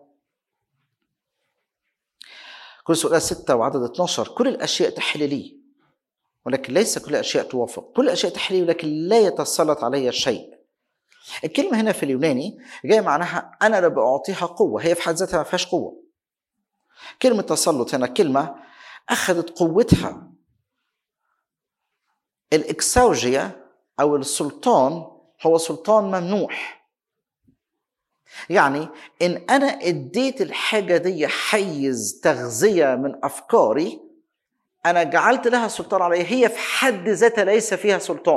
كل سؤال ستة وعدد 12 كل الأشياء تحل لي ولكن ليس كل الأشياء توافق كل الأشياء تحل لي ولكن لا يتسلط علي شيء الكلمة هنا في اليوناني جاية معناها أنا اللي بعطيها قوة هي في حد ذاتها ما فيهاش قوة كلمة تسلط هنا كلمة أخذت قوتها الإكساوجيا أو السلطان هو سلطان ممنوح يعني إن أنا اديت الحاجة دي حيز تغذية من أفكاري أنا جعلت لها سلطان عليها هي في حد ذاتها ليس فيها سلطان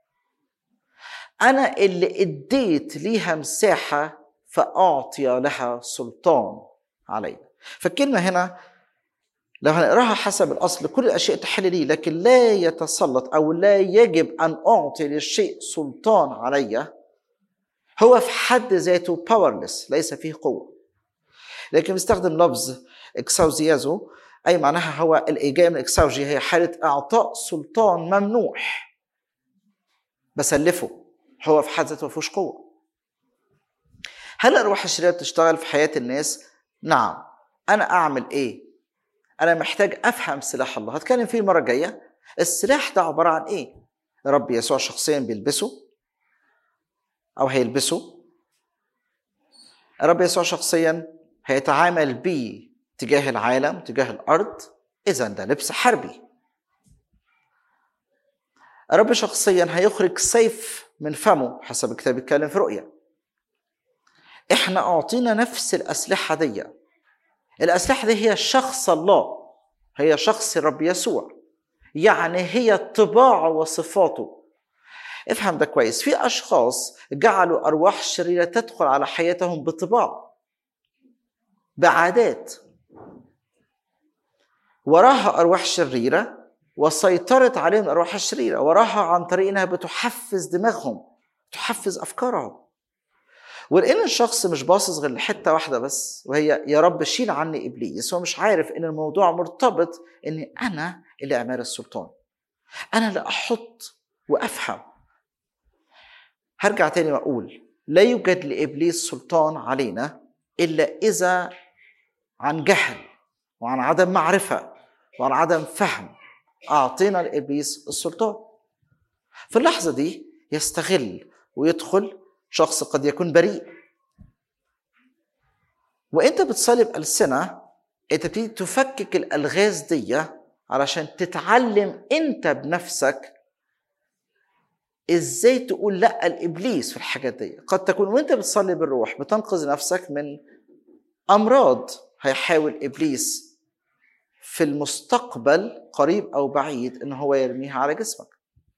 أنا اللي اديت ليها مساحة فأعطي لها سلطان عليها فالكلمة هنا لو هنقراها حسب الأصل كل الأشياء تحل لي لكن لا يتسلط أو لا يجب أن أعطي للشيء سلطان علي هو في حد ذاته باورلس ليس فيه قوة لكن بيستخدم لفظ اكساوزيازو أي معناها هو الإيجاء من اكساوجي هي حالة إعطاء سلطان ممنوح بسلفه هو في حد ذاته ما فيهوش قوة هل الأرواح الشريرة بتشتغل في حياة الناس؟ نعم أنا أعمل إيه؟ أنا محتاج أفهم سلاح الله هتكلم فيه المرة الجاية السلاح ده عبارة عن إيه؟ رب يسوع شخصيا بيلبسه أو هيلبسه الرب يسوع شخصيا هيتعامل بيه تجاه العالم تجاه الأرض إذا ده لبس حربي الرب شخصيا هيخرج سيف من فمه حسب الكتاب بيتكلم في رؤيا احنا اعطينا نفس الاسلحه دي الاسلحه دي هي شخص الله هي شخص الرب يسوع يعني هي طباعه وصفاته افهم ده كويس في اشخاص جعلوا ارواح شريره تدخل على حياتهم بطباع بعادات وراها ارواح شريره وسيطرت عليهم الارواح الشريره وراها عن طريق انها بتحفز دماغهم تحفز افكارهم ولان الشخص مش باصص غير لحته واحده بس وهي يا رب شيل عني ابليس هو مش عارف ان الموضوع مرتبط اني انا اللي اعمال السلطان انا اللي احط وافهم هرجع تاني واقول لا يوجد لابليس سلطان علينا الا اذا عن جهل وعن عدم معرفه وعن عدم فهم اعطينا لابليس السلطان في اللحظه دي يستغل ويدخل شخص قد يكون بريء وانت بتصلي بألسنة انت بتبتدي تفكك الالغاز دي علشان تتعلم انت بنفسك ازاي تقول لا لابليس في الحاجات دي قد تكون وانت بتصلي بالروح بتنقذ نفسك من امراض هيحاول ابليس في المستقبل قريب او بعيد ان هو يرميها على جسمك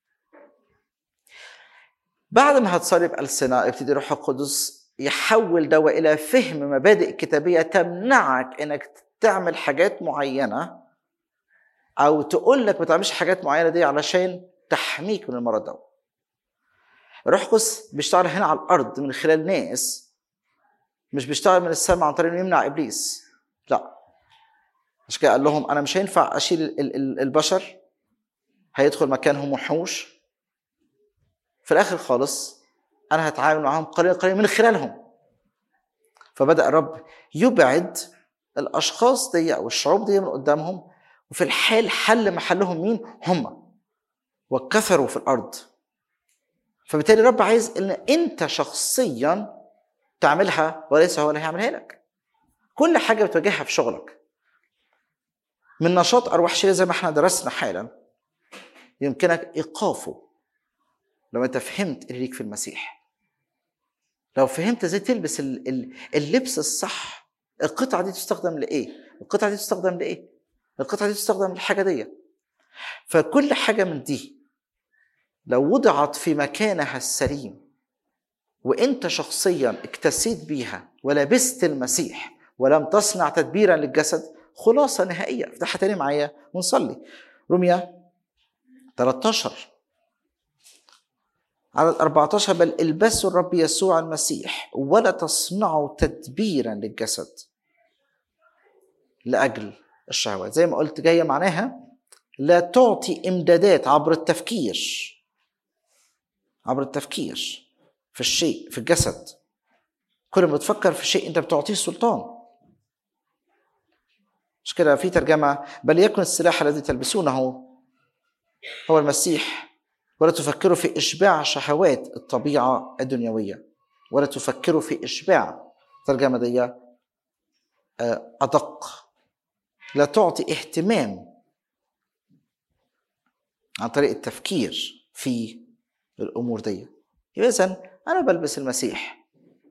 بعد ما هتصلي بألسنة ابتدي روح القدس يحول ده إلى فهم مبادئ كتابية تمنعك إنك تعمل حاجات معينة أو تقول لك ما تعملش حاجات معينة دي علشان تحميك من المرض ده. الروح القدس بيشتغل هنا على الأرض من خلال ناس مش بيشتغل من السماء عن طريق إنه يمنع إبليس. لا. عشان كده قال لهم انا مش هينفع اشيل ال- ال- ال- البشر هيدخل مكانهم وحوش في الاخر خالص انا هتعامل معاهم قليلا قليلا من خلالهم فبدا الرب يبعد الاشخاص دي او الشعوب دي من قدامهم وفي الحال حل محلهم مين هم وكثروا في الارض فبالتالي الرب عايز ان انت شخصيا تعملها وليس هو اللي هيعملها لك كل حاجه بتواجهها في شغلك من نشاط ارواح شريره زي ما احنا درسنا حالا يمكنك ايقافه لو انت فهمت اللي ليك في المسيح لو فهمت ازاي تلبس ال- ال- اللبس الصح القطعه دي تستخدم لايه القطعه دي تستخدم لايه القطعه دي تستخدم للحاجه دي فكل حاجه من دي لو وضعت في مكانها السليم وانت شخصيا اكتسيت بيها ولبست المسيح ولم تصنع تدبيرا للجسد خلاصه نهائيه افتحها تاني معايا ونصلي رمية 13 على 14 بل البسوا الرب يسوع المسيح ولا تصنعوا تدبيرا للجسد لاجل الشهوات زي ما قلت جايه معناها لا تعطي امدادات عبر التفكير عبر التفكير في الشيء في الجسد كل ما تفكر في شيء انت بتعطيه سلطان مش كده في ترجمة بل يكن السلاح الذي تلبسونه هو المسيح ولا تفكروا في إشباع شهوات الطبيعة الدنيوية ولا تفكروا في إشباع الترجمة دي آه، أدق لا تعطي اهتمام عن طريق التفكير في الأمور دي يبقى إذا أنا بلبس المسيح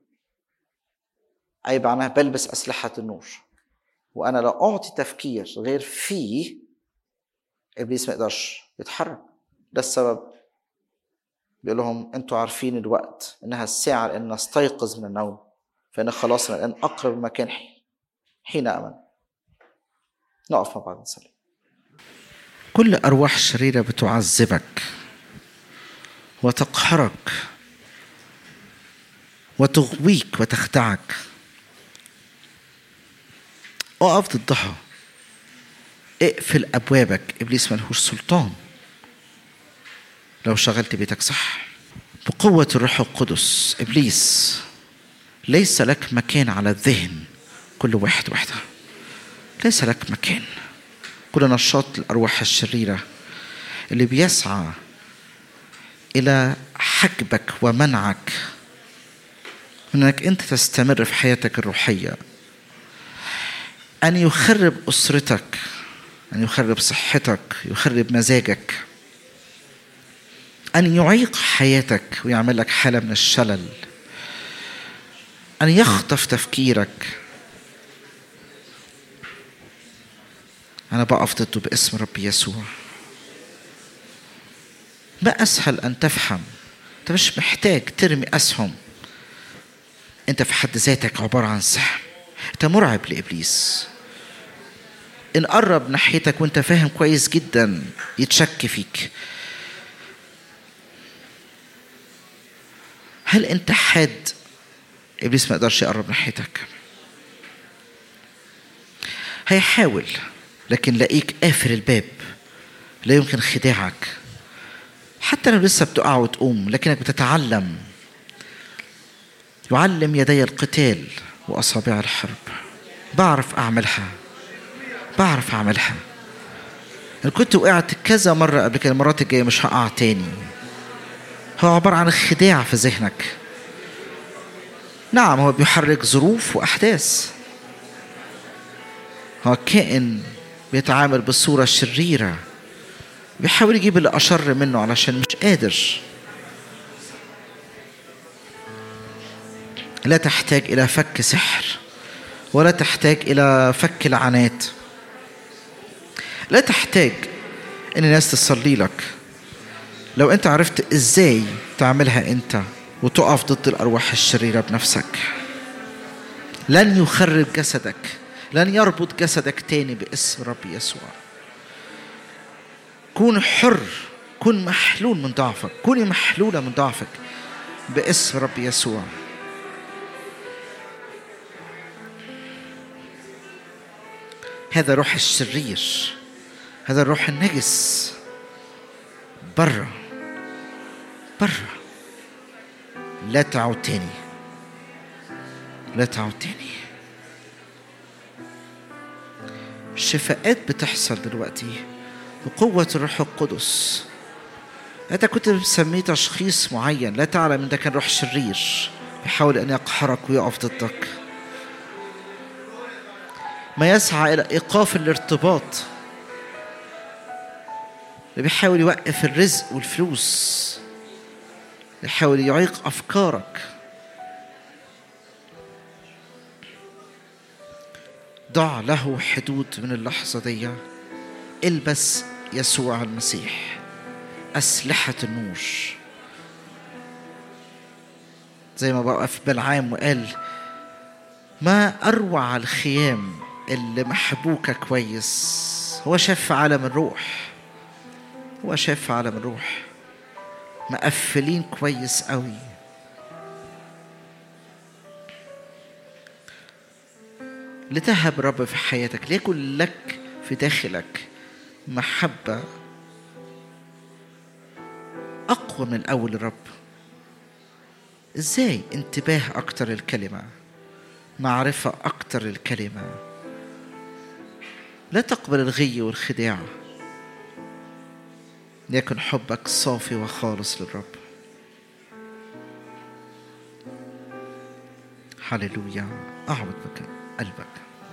أي معناها بلبس أسلحة النور وأنا لا أعطي تفكير غير فيه إبليس ما يقدرش يتحرك ده السبب بيقول لهم أنتوا عارفين الوقت إنها الساعة لأن نستيقظ من النوم فإن خلاصنا الآن أقرب المكان حين أمن نقف مع بعض نصلي كل أرواح شريرة بتعذبك وتقهرك وتغويك وتخدعك اقف ضدها اقفل ابوابك ابليس ملهوش سلطان لو شغلت بيتك صح بقوة الروح القدس ابليس ليس لك مكان على الذهن كل واحد وحده ليس لك مكان كل نشاط الارواح الشريره اللي بيسعى الى حجبك ومنعك من انك انت تستمر في حياتك الروحيه ان يخرب اسرتك ان يخرب صحتك يخرب مزاجك ان يعيق حياتك ويعمل لك حاله من الشلل ان يخطف تفكيرك انا بقف ضده باسم رب يسوع ما اسهل ان تفهم انت مش محتاج ترمي اسهم انت في حد ذاتك عباره عن سهم انت مرعب لابليس ان قرب ناحيتك وانت فاهم كويس جدا يتشك فيك هل انت حاد ابليس ما يقدرش يقرب ناحيتك هيحاول لكن لاقيك قافل الباب لا يمكن خداعك حتى لو لسه بتقع وتقوم لكنك بتتعلم يعلم يدي القتال واصابع الحرب بعرف اعملها بعرف اعملها انا كنت وقعت كذا مره قبل كده المرات الجايه مش هقع تاني هو عباره عن خداع في ذهنك نعم هو بيحرك ظروف واحداث هو كائن بيتعامل بصوره شريره بيحاول يجيب اللي اشر منه علشان مش قادر لا تحتاج الى فك سحر ولا تحتاج الى فك لعنات لا تحتاج ان الناس تصلي لك لو انت عرفت ازاي تعملها انت وتقف ضد الارواح الشريره بنفسك لن يخرب جسدك لن يربط جسدك تاني باسم رب يسوع كون حر كن محلول من ضعفك كوني محلولة من ضعفك باسم رب يسوع هذا روح الشرير هذا الروح النجس برا برا لا تعود تاني لا تعود تاني الشفاءات بتحصل دلوقتي بقوة الروح القدس أنت كنت مسميه تشخيص معين لا تعلم إن ده كان روح شرير بيحاول أن يقهرك ويقف ضدك ما يسعى إلى إيقاف الارتباط اللي بيحاول يوقف الرزق والفلوس يحاول يعيق أفكارك ضع له حدود من اللحظة دي البس يسوع المسيح أسلحة النور زي ما وقف بلعام وقال ما أروع الخيام اللي محبوكة كويس هو شاف في عالم الروح هو شاف في عالم الروح مقفلين كويس قوي لتهب رب في حياتك ليكن لك في داخلك محبة أقوى من الأول الرب إزاي انتباه أكتر الكلمة معرفة أكتر الكلمة لا تقبل الغي والخداع ليكن حبك صافي وخالص للرب هللويا أعبد بك قلبك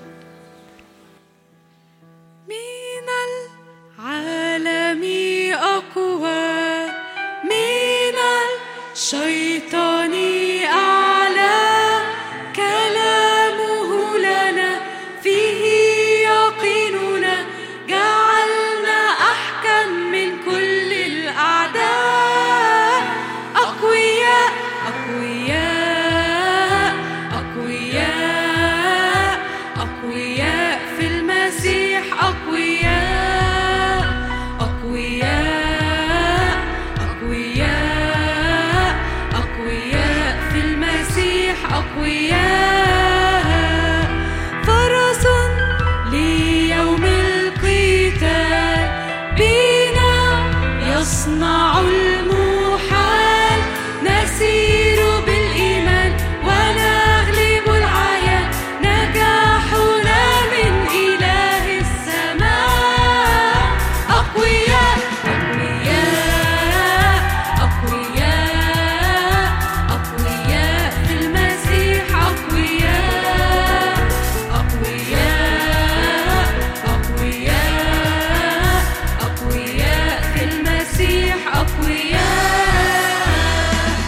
من العالم أقوى من الشيطان أعلى كلامه لنا فيه يقيننا جعلنا أحكم من كل الأعداء أقوياء أقوياء أقوياء أقوياء في المسيح أقوياء أقوياء أقوياء أقوياء في المسيح أقوياء فرس ليوم القتال بنا يصنع المحال نسير بالإيمان ونغلب العيان نجاحنا من إله السماء أقوياء أقوياء أقوياء أقوياء في المسيح أقوياء أقوياء أقوياء أقوياء في المسيح أقوياء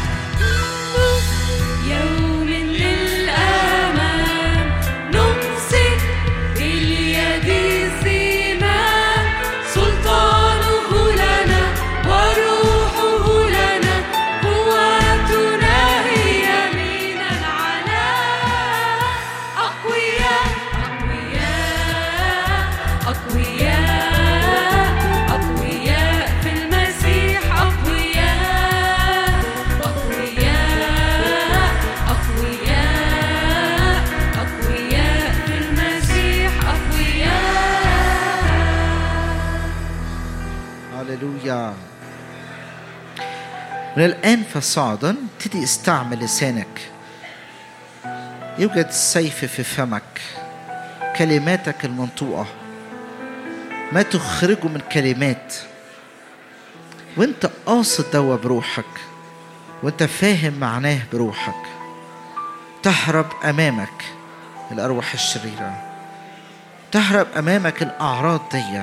يوم للأمان نمسك باليد الزمام سلطانه لنا وروحه لنا قوتنا هي من العلا أقوياء أقوياء أقوياء أقوياء في المسيح أقوياء أقوياء أقوياء أقوياء في المسيح أقوياء هللويا من الآن فصاعدا ابتدي استعمل لسانك يوجد سيف في فمك كلماتك المنطوقة ما تخرجه من كلمات وانت قاصد دوا بروحك وانت فاهم معناه بروحك تهرب امامك الارواح الشريره تهرب امامك الاعراض دي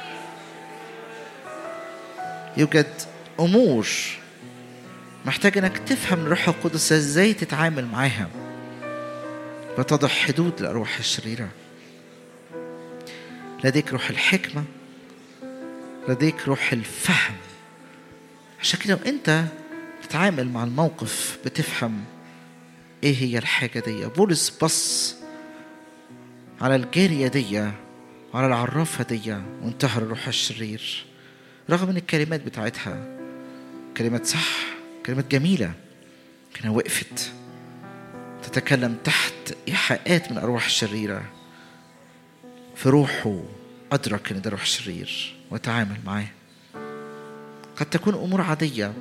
يوجد امور محتاج انك تفهم الروح القدس ازاي تتعامل معاها وتضع حدود للارواح الشريره لديك روح الحكمه لديك روح الفهم عشان كده وانت بتتعامل مع الموقف بتفهم ايه هي الحاجه دي بولس بص على الجاريه دي وعلى العرافه دي وانتهر الروح الشرير رغم ان الكلمات بتاعتها كلمات صح كلمات جميله كانها وقفت تتكلم تحت ايحاءات من الارواح الشريره في روحه أدرك إن ده روح شرير وتعامل معاه قد تكون أمور عادية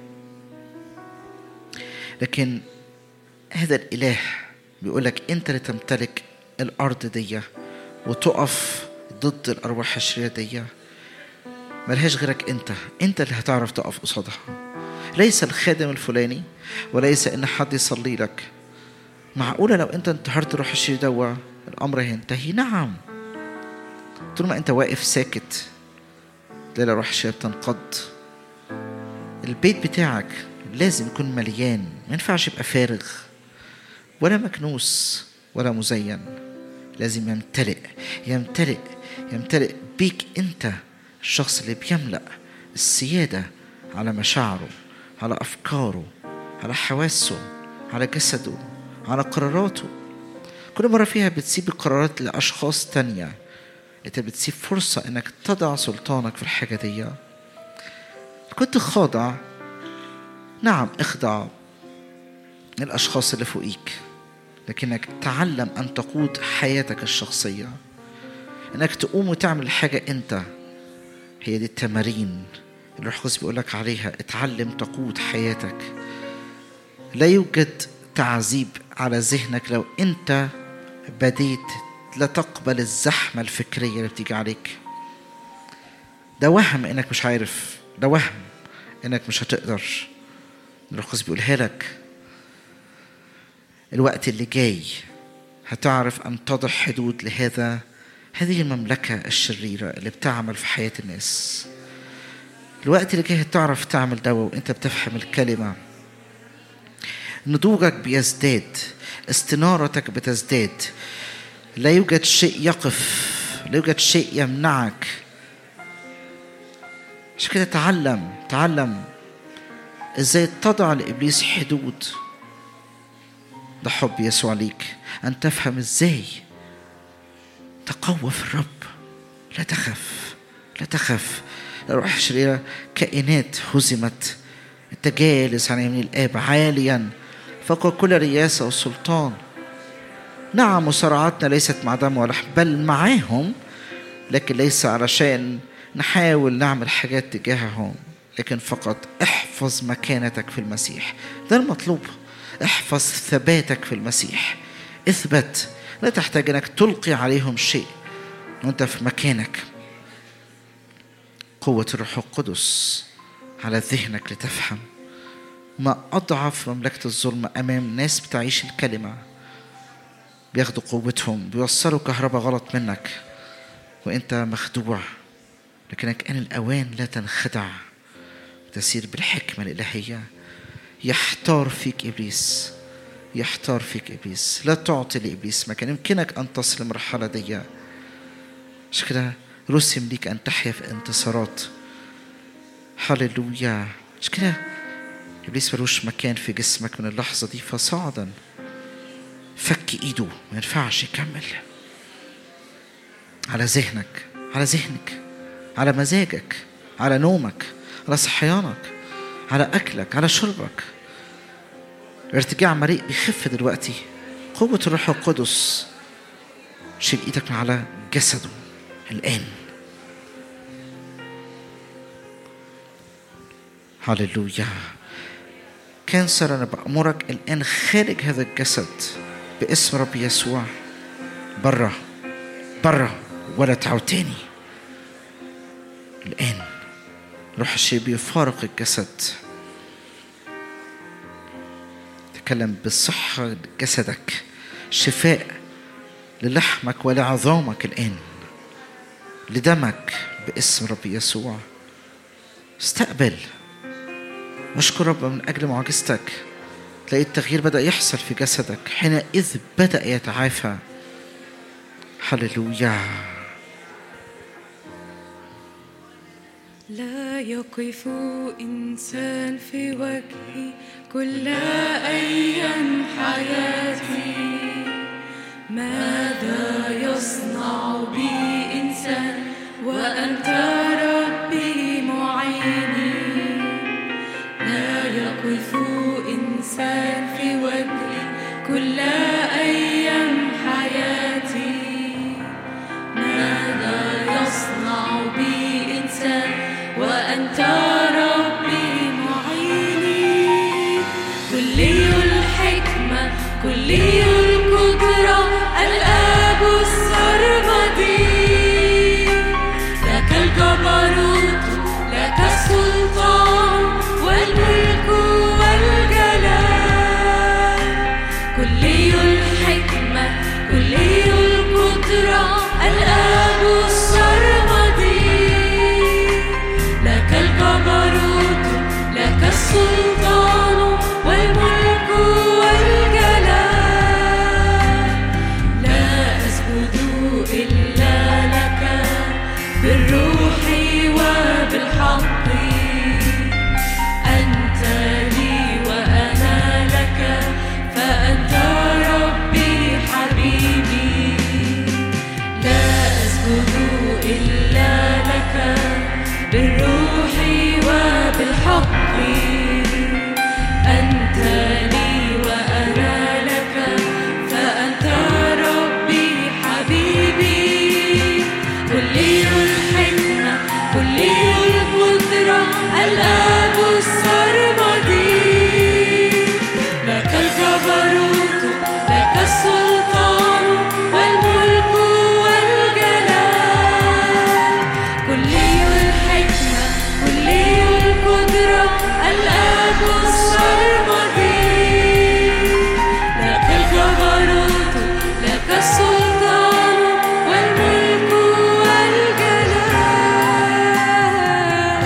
لكن هذا الإله بيقولك أنت اللي تمتلك الأرض دي وتقف ضد الأرواح الشريرة دي ملهاش غيرك أنت أنت اللي هتعرف تقف قصادها ليس الخادم الفلاني وليس إن حد يصلي لك معقولة لو أنت انتهرت روح الشرير دوا الأمر هينتهي نعم طول ما أنت واقف ساكت تلاقي روح الشرير بتنقض البيت بتاعك لازم يكون مليان ما ينفعش يبقى فارغ ولا مكنوس ولا مزين لازم يمتلئ يمتلئ يمتلئ بيك انت الشخص اللي بيملأ السيادة على مشاعره على أفكاره على حواسه على جسده على قراراته كل مرة فيها بتسيب القرارات لأشخاص تانية انت بتسيب فرصة انك تضع سلطانك في الحاجة دي كنت خاضع نعم اخضع للأشخاص اللي فوقيك لكنك تعلم أن تقود حياتك الشخصية انك تقوم وتعمل حاجة انت هي دي التمارين اللي الروح القدس بيقولك عليها اتعلم تقود حياتك لا يوجد تعذيب على ذهنك لو انت بديت لا تقبل الزحمة الفكرية اللي بتيجي عليك ده وهم انك مش عارف ده وهم انك مش هتقدر الروح القدس بيقولها لك الوقت اللي جاي هتعرف ان تضع حدود لهذا هذه المملكة الشريرة اللي بتعمل في حياة الناس الوقت اللي جاي هتعرف تعمل ده وانت بتفهم الكلمة نضوجك بيزداد استنارتك بتزداد لا يوجد شيء يقف لا يوجد شيء يمنعك عشان كده تعلم تعلم ازاي تضع لابليس حدود ده حب يسوع ليك ان تفهم ازاي تقوى في الرب لا تخف لا تخف الروح الشريرة كائنات هزمت انت جالس على يمين الاب عاليا فوق كل رياسة وسلطان نعم مصارعاتنا ليست مع دم ولا لحم بل معاهم لكن ليس علشان نحاول نعمل حاجات تجاههم لكن فقط احفظ مكانتك في المسيح ده المطلوب احفظ ثباتك في المسيح اثبت لا تحتاج انك تلقي عليهم شيء وانت في مكانك قوة الروح القدس على ذهنك لتفهم ما أضعف مملكة الظلم أمام ناس بتعيش الكلمة بياخدوا قوتهم بيوصلوا كهرباء غلط منك وانت مخدوع لكنك آن الأوان لا تنخدع تسير بالحكمة الإلهية يحتار فيك إبليس يحتار فيك إبليس لا تعطي لإبليس مكان يمكنك أن تصل المرحلة دي عشان كده رسم ليك أن تحيا في انتصارات هللويا عشان كده إبليس ملوش مكان في جسمك من اللحظة دي فصاعدا فك إيده ما ينفعش يكمل على ذهنك على ذهنك على مزاجك على نومك على صحيانك على أكلك على شربك ارتجاع مريء بيخف دلوقتي قوة الروح القدس شيل ايدك من على جسده الآن هللويا كانسر أنا بأمرك الآن خارج هذا الجسد باسم رب يسوع برا برا ولا تعود تاني الآن روح الشيء بيفارق الجسد تكلم بالصحة لجسدك شفاء للحمك ولعظامك الآن لدمك باسم رب يسوع استقبل واشكر رب من أجل معجزتك تلاقي التغيير بدأ يحصل في جسدك حينئذ بدأ يتعافى هللويا لا يقف إنسان في وجهي كل أيام حياتي ماذا يصنع بي إنسان وأنت ربي معيني لا يقف إنسان في وجهي كل أيام حياتي وأنت ربي معيني كلي الحكمة كلي القدرة الآب السرمدي لك الجبروت لك السلطان والملك والجلال كلي الحكمة كلي القدرة الآب السرمدي لك الجبروت لك السلطان والملك والجلال لا أسجد إلا لك بالروح وبالحق أنت لي وأنا لك فأنت ربي حبيبي لا أسجد إلا لك بالروح وبالحق أنت لي وأنا لك فأنت ربي حبيبي كلي الحكمة كلي القدرة الآب السرمدي لك الجبروت لك السلطان والملك والجلال كلي الحكمة كلي القدرة الآب السرمدي لك الجبروت لك السلطان والملك والجلال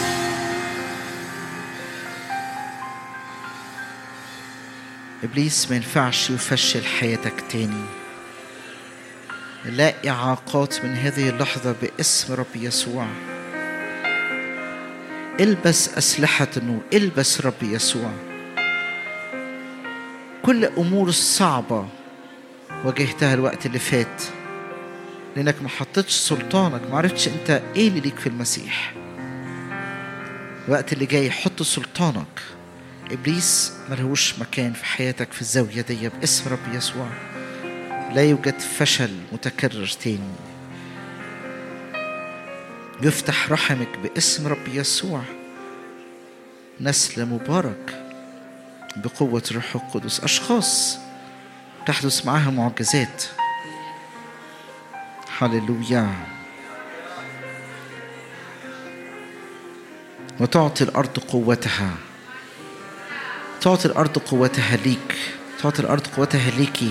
إبليس ما ينفعش يفشل حياتك تاني لا إعاقات من هذه اللحظة باسم رب يسوع البس أسلحة النور البس رب يسوع كل أمور صعبة واجهتها الوقت اللي فات لأنك ما حطيتش سلطانك ما عرفتش أنت إيه اللي ليك في المسيح الوقت اللي جاي حط سلطانك ابليس ملهوش مكان في حياتك في الزاويه دي باسم رب يسوع لا يوجد فشل متكرر تاني يفتح رحمك باسم رب يسوع نسل مبارك بقوة الروح القدس أشخاص تحدث معها معجزات هللويا وتعطي الأرض قوتها تعطي الأرض قوتها ليك تعطي الأرض قوتها ليكي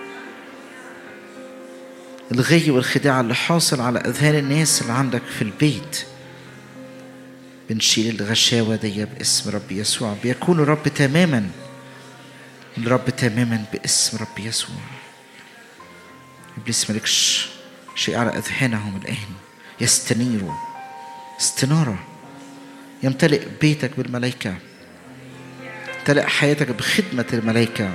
الغي والخداع اللي حاصل على أذهان الناس اللي عندك في البيت بنشيل الغشاوة دي باسم رب يسوع بيكون الرب تماما الرب تماما باسم رب يسوع إبليس ملكش شيء على أذهانهم الآن يستنيروا استنارة يمتلئ بيتك بالملائكة امتلئ حياتك بخدمة الملائكة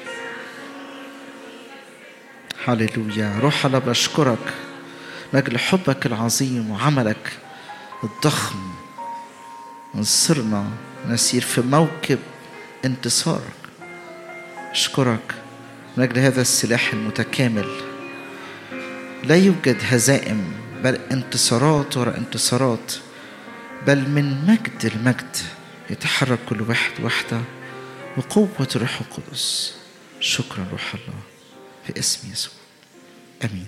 هللويا روح الله بشكرك من أجل حبك العظيم وعملك الضخم نصرنا نسير في موكب انتصارك أشكرك من أجل هذا السلاح المتكامل لا يوجد هزائم بل انتصارات وراء انتصارات بل من مجد المجد يتحرك كل واحد واحدة وقوة الروح القدس شكرا روح الله في اسم يسوع امين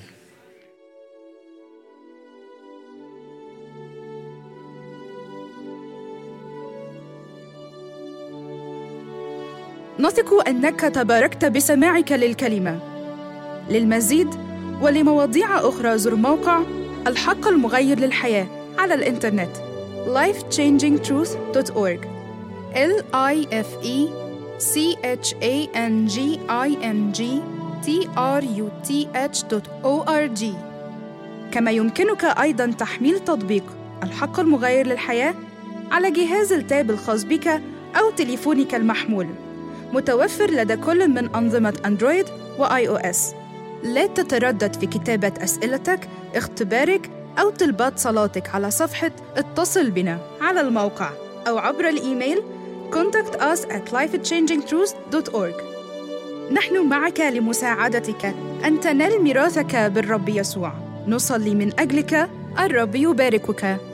نثق انك تباركت بسماعك للكلمه للمزيد ولمواضيع اخرى زر موقع الحق المغير للحياه على الانترنت lifechangingtruth.org l i f e c h a n g i n g t r u t h o r g كما يمكنك ايضا تحميل تطبيق الحق المغير للحياه على جهاز التاب الخاص بك او تليفونك المحمول متوفر لدى كل من أنظمة أندرويد وآي أو إس. لا تتردد في كتابة أسئلتك، اختبارك أو طلبات صلاتك على صفحة اتصل بنا على الموقع أو عبر الإيميل contact us at lifechangingtruth.org نحن معك لمساعدتك أن تنال ميراثك بالرب يسوع نصلي من أجلك الرب يباركك